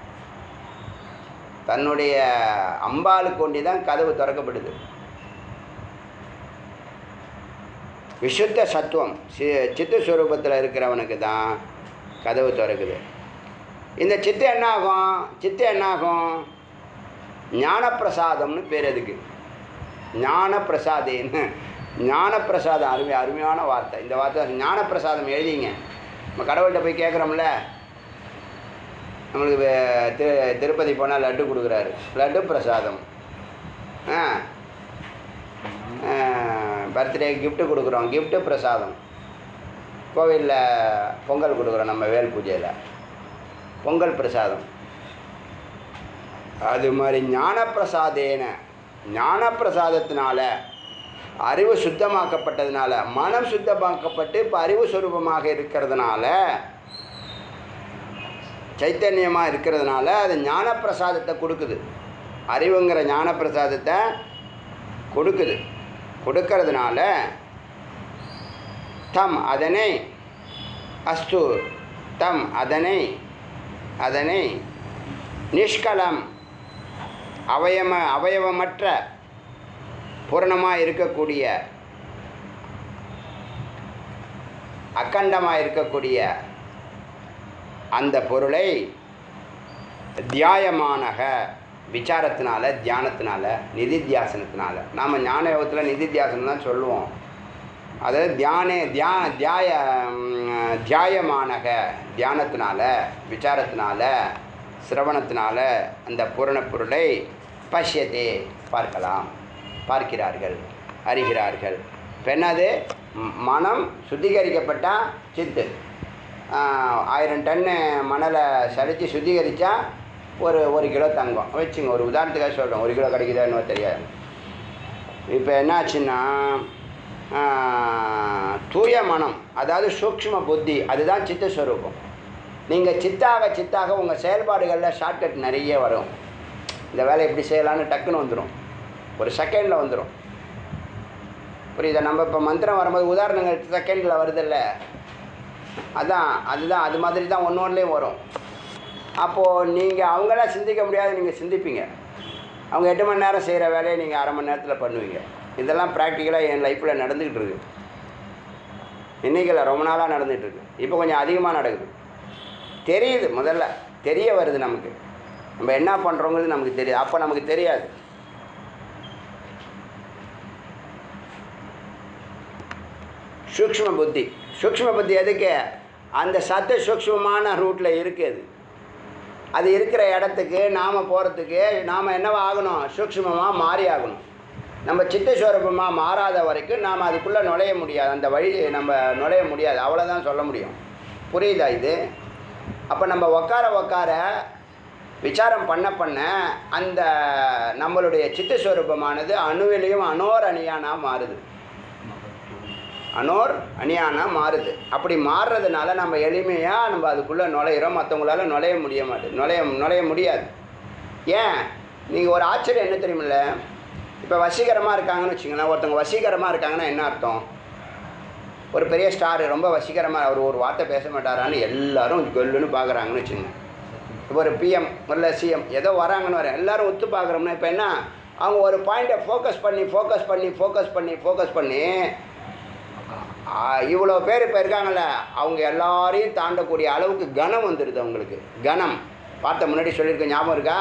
தன்னுடைய அம்பாளுக்கு ஒண்டி தான் கதவு திறக்கப்படுது விசுத்த சத்துவம் சி சித்து ஸ்வரூபத்தில் இருக்கிறவனுக்கு தான் கதவு திறக்குது இந்த சித்து என்ன ஆகும் சித்து என்ன ஆகும் ஞானப்பிரசாதம்னு பேர் அதுக்கு ஞானப்பிரசாதேன்னு ஞானப்பிரசாதம் அருமை அருமையான வார்த்தை இந்த வார்த்தை ஞானப்பிரசாதம் எழுதிங்க நம்ம கடவுள்கிட்ட போய் கேட்குறோம்ல நம்மளுக்கு வே- திரு திருப்பதி போனால் லட்டு கொடுக்குறாரு லட்டு பிரசாதம் ஆ பர்த்டே gift கொடுக்குறோம் gift பிரசாதம் கோவிலில் பொங்கல் கொடுக்குறோம் நம்ம வேல் பூஜையில் பொங்கல் பிரசாதம் அது மாதிரி ஞானப்பிரசாதேன ஞானப்பிரசாதத்தினால அறிவு சுத்தமாக்கப்பட்டதுனால மனம் சுத்தமாக்கப்பட்டு இப்போ அறிவு சுரூபமாக இருக்கிறதுனால சைத்தன்யமாக இருக்கிறதுனால அது ஞானப்பிரசாதத்தை கொடுக்குது அறிவுங்கிற ஞானப்பிரசாதத்தை கொடுக்குது கொடுக்கறதுனால தம் அதனை அஸ்து தம் அதனை அதனை நிஷ்கலம் அவயம அவயவமற்ற பூரணமாக இருக்கக்கூடிய அக்கண்டமாக இருக்கக்கூடிய அந்த பொருளை தியாயமானக விசாரத்தினால தியானத்தினால நிதித்தியாசனத்தினால நாம் ஞான யோகத்தில் நிதித்தியாசனம் தான் சொல்லுவோம் அதாவது தியானே தியா தியாய ம், தியாயமானக தியானத்தினால விசாரத்தினால சிரவணத்தினால அந்த பூரண பொருளை பஷ்யத்தே பார்க்கலாம் பார்க்கிறார்கள் அறிகிறார்கள் இப்போ என்னது ம், மனம் சுத்திகரிக்கப்பட்டால் சித்து ஆஹ், ஆயிரம் டன்னு மணலை சலித்து சுத்திகரித்தா ஒரு ஒரு கிலோ தங்கம் வச்சுங்க ஒரு உதாரணத்துக்காக சொல்கிறேன் ஒரு கிலோ கிடைக்குதா என்னவோ தெரியாது இப்போ என்னாச்சுன்னா ஆஹ், தூய மனம் அதாவது சூக்ஷ்ம புத்தி அதுதான் சித்தஸ்வரூபம் நீங்கள் சித்தாக சித்தாக உங்கள் செயல்பாடுகளில் ஷார்ட்கட் நிறைய வரும் இந்த வேலை எப்படி செய்யலான்னு டக்குன்னு வந்துடும் ஒரு செகண்டில் வந்துடும் புரியுதா நம்ம இப்போ மந்திரம் வரும்போது உதாரணங்கள் செகண்டில் வருதில்ல அதான் அதுதான் அது மாதிரி தான் ஒன்று ஒன்றுலேயும் வரும் அப்போது நீங்கள் அவங்களாம் சிந்திக்க முடியாது நீங்கள் சிந்திப்பீங்க அவங்க எட்டு மணி நேரம் செய்கிற வேலையை நீங்கள் அரை மணி நேரத்தில் பண்ணுவீங்க இதெல்லாம் ப்ராக்டிக்கலாக என் லைஃப்பில் நடந்துக்கிட்டு இருக்கு இன்னைக்கில் ரொம்ப நாளாக நடந்துகிட்டு இருக்கு இப்போ கொஞ்சம் அதிகமாக நடக்குது தெரியுது முதல்ல தெரிய வருது நமக்கு நம்ம என்ன பண்ணுறோங்கிறது நமக்கு தெரியுது அப்போ நமக்கு தெரியாது சூக்ஷ்ம புத்தி சூக்ஷ்ம புத்தி எதுக்கு அந்த சத்து சூக்ஷ்மமான ரூட்டில் இருக்குது அது இருக்கிற இடத்துக்கு நாம் போகிறதுக்கு நாம் என்னவா ஆகணும் சூக்ஷ்மமாக மாறி ஆகணும் நம்ம சித்தஸ்வரூபமாக மாறாத வரைக்கும் நாம் அதுக்குள்ளே நுழைய முடியாது அந்த வழி நம்ம நுழைய முடியாது அவ்வளோதான் சொல்ல முடியும் புரியுதா இது அப்போ நம்ம உக்கார உக்கார விசாரம் பண்ண பண்ண அந்த நம்மளுடைய சித்தஸ்வரூபமானது அணுவிலையும் அனோர் அணியானா மாறுது அனோர் அணியானா மாறுது அப்படி மாறுறதுனால நம்ம எளிமையாக நம்ம அதுக்குள்ளே நுழையிறோம் மற்றவங்களால நுழைய முடிய மாட்டேது நுழைய நுழைய முடியாது ஏன் நீங்கள் ஒரு ஆச்சரியம் என்ன தெரியுமில்ல இப்போ வசீகரமாக இருக்காங்கன்னு வச்சுங்களேன் ஒருத்தவங்க வசீகரமாக இருக்காங்கன்னா என்ன அர்த்தம் ஒரு பெரிய ஸ்டார் ரொம்ப வசீகரமாக அவர் ஒரு வார்த்தை பேச மாட்டாரான்னு எல்லாரும் கொல்லுன்னு பார்க்குறாங்கன்னு வச்சுங்க இப்போ ஒரு பிஎம் இல்லை சிஎம் ஏதோ வராங்கன்னு வரேன் எல்லாரும் ஒத்து பார்க்குறோம்னா இப்போ என்ன அவங்க ஒரு பாயிண்ட்டை ஃபோக்கஸ் பண்ணி ஃபோக்கஸ் பண்ணி ஃபோக்கஸ் பண்ணி ஃபோக்கஸ் பண்ணி ஆ, இவ்வளோ பேர் இப்போ இருக்காங்கல்ல அவங்க எல்லாரையும் தாண்டக்கூடிய அளவுக்கு கனம் வந்துடுது அவங்களுக்கு கனம் பார்த்த முன்னாடி சொல்லியிருக்க ஞாபகம் இருக்கா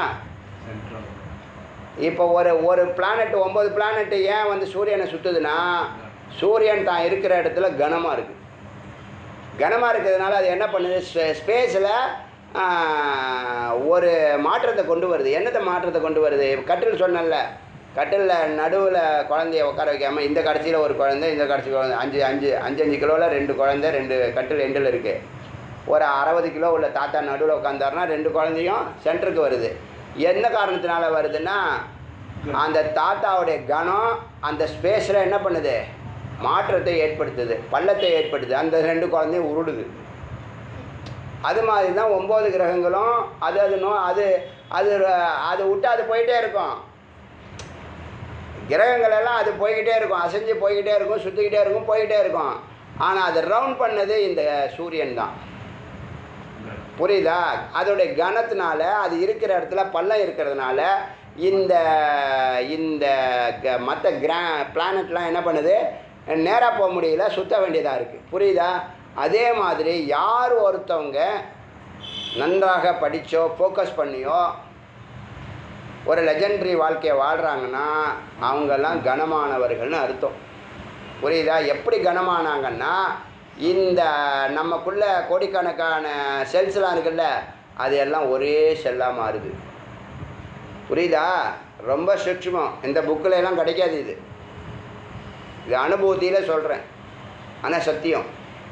இப்போ ஒரு ஒரு பிளானட் ஒம்பது பிளானட் ஏன் வந்து சூரியனை சுற்றுதுன்னா சூரியன் தான் இருக்கிற இடத்துல கனமாக இருக்குது கனமாக இருக்கிறதுனால அது என்ன பண்ணுது ஸ்பேஸில் ஒரு மாற்றத்தை கொண்டு வருது என்னத்தை மாற்றத்தை கொண்டு வருது கட்டில் சொன்னேன்ல கட்டிலில் நடுவில் குழந்தைய உட்கார வைக்காமல் இந்த கடைசியில் ஒரு குழந்தை இந்த கடைசி குழந்தை அஞ்சு அஞ்சு அஞ்சு அஞ்சு கிலோவில் ரெண்டு குழந்தை ரெண்டு கட்டில் எண்டில் இருக்குது ஒரு அறுபது கிலோ உள்ள தாத்தா நடுவில் உட்காந்தாருன்னா ரெண்டு குழந்தையும் சென்டருக்கு வருது என்ன காரணத்தினால வருதுன்னா அந்த தாத்தாவுடைய கணம் அந்த ஸ்பேஸில் என்ன பண்ணுது மாற்றத்தை ஏற்படுத்துது பள்ளத்தை ஏற்படுத்துது அந்த ரெண்டு குழந்தையும் உருடுது அது மாதிரி தான் ஒம்பது கிரகங்களும் அது அது நோ அது அது அது விட்டு அது போயிட்டே இருக்கும் கிரகங்கள் எல்லாம் அது போய்கிட்டே இருக்கும் அசைஞ்சு போய்கிட்டே இருக்கும் சுற்றிக்கிட்டே இருக்கும் போய்கிட்டே இருக்கும் ஆனால் அது ரவுண்ட் பண்ணது இந்த சூரியன் தான் புரியுதா அதோடைய கனத்தினால அது இருக்கிற இடத்துல பள்ளம் இருக்கிறதுனால இந்த இந்த மற்ற கிரா பிளானட்லாம் என்ன பண்ணுது நேராக போக முடியல சுத்த வேண்டியதாக இருக்குது புரியுதா அதே மாதிரி யார் ஒருத்தவங்க நன்றாக படித்தோ ஃபோக்கஸ் பண்ணியோ ஒரு லெஜெண்டரி வாழ்க்கையை வாழ்கிறாங்கன்னா அவங்கெல்லாம் கனமானவர்கள்னு அர்த்தம் புரியுதா எப்படி கனமானாங்கன்னா இந்த நமக்குள்ள கோடிக்கணக்கான செல்ஸ்லாம் இருக்குல்ல அது எல்லாம் ஒரே செல்லாக மாறுது புரியுதா ரொம்ப சூட்சுமம் இந்த புக்கில் எல்லாம் கிடைக்காது இது இது அனுபவத்தியில் சொல்கிறேன் ஆனால் சத்தியம்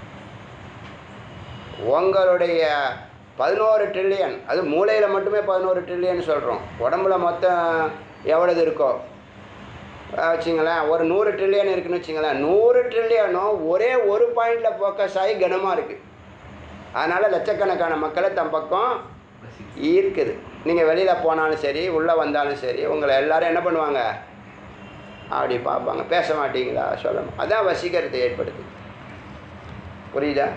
உங்களுடைய பதினோரு ட்ரில்லியன் அது மூளையில் மட்டுமே பதினோரு ட்ரில்லியன் சொல்கிறோம் உடம்புல மொத்தம் எவ்வளவு இருக்கோ அஹ் வச்சுங்களேன் ஒரு நூறு ட்ரில்லியன் இருக்குன்னு வச்சுங்களேன் நூறு ட்ரில்லியனும் ஒரே ஒரு பாயிண்டில் ஃபோக்கஸ் ஆகி கனமாக இருக்குது அதனால் லட்சக்கணக்கான மக்களை தம் பக்கம் ஈர்க்குது நீங்கள் வெளியில் போனாலும் சரி உள்ளே வந்தாலும் சரி உங்களை எல்லாரும் என்ன பண்ணுவாங்க அப்படி பார்ப்பாங்க பேச மாட்டீங்களா சொல்ல மா- அதான் வசீகரத்தை ஏற்படுது புரியுதா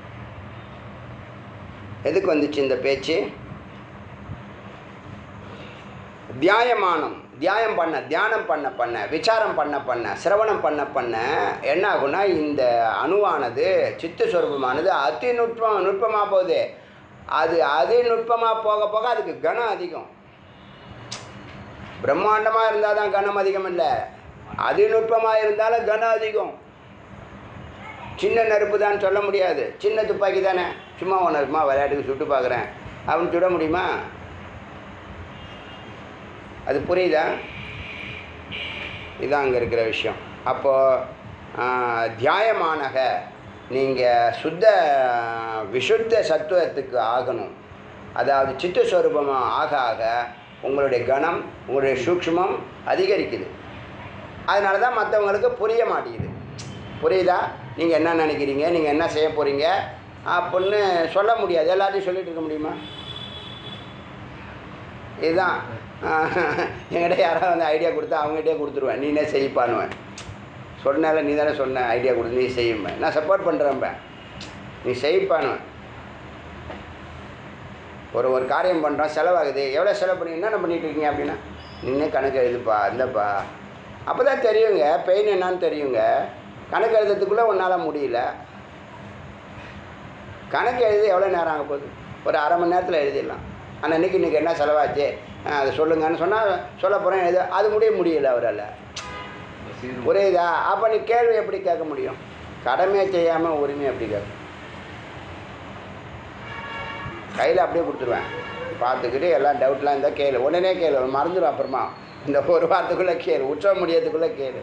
எதுக்கு வந்துச்சு இந்த பேச்சு தியாயமானம் தியாயம் பண்ண தியானம் பண்ண பண்ண விசாரம் பண்ண பண்ண சிரவணம் பண்ண பண்ண என்ன ஆகும்னா இந்த அணுவானது சித்து சொரூபமானது அதி நுட்பம் நுட்பமாக போகுது அது அதி நுட்பமாக போக போக அதுக்கு கனம் அதிகம் பிரம்மாண்டமாக இருந்தால் தான் கனம் அதிகம் இல்லை அதி நுட்பமாக இருந்தாலும் கனம் அதிகம் சின்ன நெருப்பு தான் சொல்ல முடியாது சின்ன துப்பாக்கி தானே சும்மா ஒன்று சும்மா விளையாட்டுக்கு சுட்டு பார்க்குறேன் அப்படின்னு சுட முடியுமா அது புரியுதா இதுதான் அங்கே இருக்கிற விஷயம் அப்போது தியாயமானக நீங்கள் சுத்த விஷுத்த சத்துவத்துக்கு ஆகணும் அதாவது சித்த ஸ்வரூபமாக ஆக ஆக உங்களுடைய கணம் உங்களுடைய சூக்ஷ்மம் அதிகரிக்குது அதனால தான் மற்றவங்களுக்கு புரிய மாட்டேங்குது புரியுதா நீங்கள் என்ன நினைக்கிறீங்க நீங்கள் என்ன செய்ய போகிறீங்க அப்படின்னு சொல்ல முடியாது எல்லாத்தையும் சொல்லிட்டு இருக்க முடியுமா இதுதான் என்கிட்ட யாராவது வந்து ஐடியா கொடுத்தா அவங்ககிட்டயே கொடுத்துருவேன் நீனே செய்ப்பானுவேன் சொன்னால நீ தானே சொன்ன ஐடியா கொடுத்து நீ செய்யும்பேன் நான் சப்போர்ட் பண்ணுறேன்பேன் நீ செய்ப்பானுவேன் ஒரு ஒரு காரியம் பண்ணுறோம் செலவாகுது எவ்வளோ செலவு பண்ணி என்னென்ன பண்ணிட்டு இருக்கீங்க அப்படின்னா நின்று கணக்கு எழுதுப்பா இந்தப்பா அப்போ தான் தெரியுங்க பெயின் என்னன்னு தெரியுங்க கணக்கு எழுதுறதுக்குள்ளே உன்னால் முடியல கணக்கு எழுதி எவ்வளோ நேரம் ஆக போகுது ஒரு அரை மணி நேரத்தில் எழுதிடலாம் ஆனால் இன்றைக்கி இன்றைக்கி என்ன செலவாச்சு ஆ, அதை சொல்லுங்கன்னு சொன்னால் சொல்ல போகிறேன் எழுத அது முடிய முடியல அவரால் புரியுதா அப்போ நீ கேள்வி எப்படி கேட்க முடியும் கடமையை செய்யாமல் உரிமை எப்படி கேட்க கையில் அப்படியே கொடுத்துருவேன் பார்த்துக்கிட்டு எல்லாம் டவுட்லாம் இருந்தால் கேளு உடனே கேளு மறந்துடும் அப்புறமா இந்த ஒரு வாரத்துக்குள்ளே கேளு உற்சவம் முடியறதுக்குள்ளே கேளு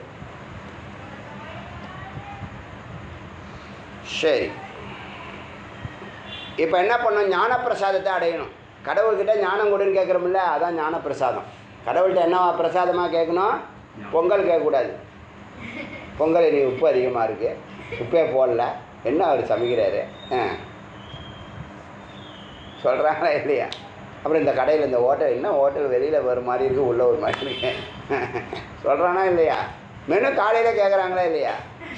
சரி இப்போ என்ன பண்ணணும் ஞானப்பிரசாதத்தை அடையணும் கடவுள்கிட்ட ஞானம் கொடுன்னு கேட்குறோம்ல அதான் ஞானப்பிரசாதம் கடவுள்கிட்ட என்ன பிரசாதமாக கேட்கணும் பொங்கல் கேட்கக்கூடாது பொங்கல் நீ உப்பு அதிகமாக இருக்குது உப்பே போடல என்ன அவர் சமைக்கிறாரு ஆ சொல்கிறாங்களா இல்லையா அப்புறம் இந்த கடையில் இந்த ஹோட்டல் என்ன ஹோட்டல் வெளியில் ஒரு மாதிரி இருக்குது உள்ளே ஒரு மாதிரி இருக்கு சொல்கிறானா இல்லையா மெனு காலையில் கேட்குறாங்களா இல்லையா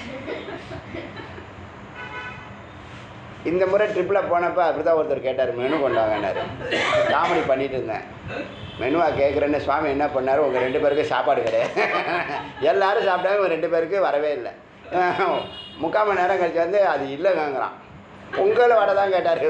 இந்த முறை ட்ரிப்பில் போனப்போ அப்படி தான் ஒருத்தர் கேட்டார் மெனு கொண்டாங்கன்னாரு காமெடி பண்ணிட்டு இருந்தேன் மெனுவாக கேட்குறேன்னு சுவாமி என்ன பண்ணார் உங்கள் ரெண்டு பேருக்கு சாப்பாடு கிடையாது எல்லாரும் சாப்பிட்டாங்க இவங்க ரெண்டு பேருக்கு வரவே இல்லை முக்கால் மணி நேரம் கழிச்சு வந்து அது இல்லைங்கிறான் உங்களை வடை தான் கேட்டார்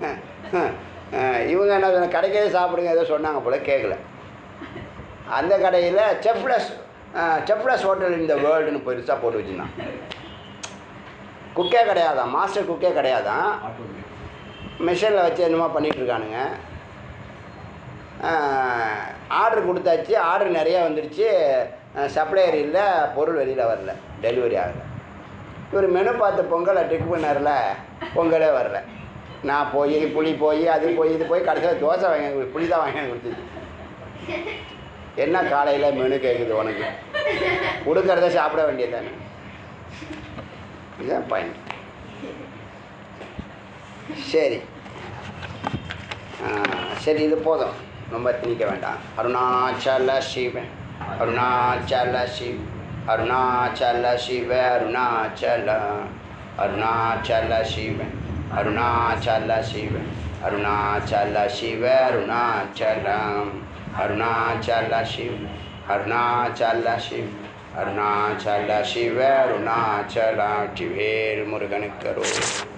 இவங்க என்ன சொன்ன கடைக்கே சாப்பிடுங்க ஏதோ சொன்னாங்க போல் கேட்கல அந்த கடையில் செஃப்லெஸ் செஃப்லெஸ் ஹோட்டல் இந்த வேர்ல்டுன்னு பெருசாக போட்டு வச்சுருந்தான் குக்கே கிடையாதான் மாஸ்டர் குக்கே கிடையாதான் மிஷினில் வச்சு என்னமோ பண்ணிகிட்டு இருக்கானுங்க ஆர்டர் கொடுத்தாச்சு ஆர்டர் நிறையா வந்துடுச்சு சப்ளையர் இல்லை பொருள் வெளியில் வரல டெலிவரி ஆகலை இவர் மெனு பார்த்து பொங்கலை டிக் பண்ணார்ல பொங்கலே வரல நான் போய் புளி போய் அது போய் இது போய் கடைசியில் தோசை வாங்கி கொடு- புளி தான் வாங்கி கொடுத்துச்சு என்ன காலையில் மெனு கேட்குது உனக்கு கொடுக்கறத சாப்பிட வேண்டியது தானே இதுதான் பாயிண்ட் சரி ஆ, சரி இது போதும் ரொம்ப திணிக்க வேண்டாம் அருணாச்சல சிவன் அருணாச்சல சிவ் அருணாச்சல சிவ அருணாச்சல அருணாச்சல சிவன் அருணாச்சல சிவன் அருணாச்சல சிவ அருணாச்சலம் அருணாச்சல சிவ் அருணாச்சல சிவ் அருணாச்சல சிவ அருணாச்சல வேல் முருகனுக்கு அருள்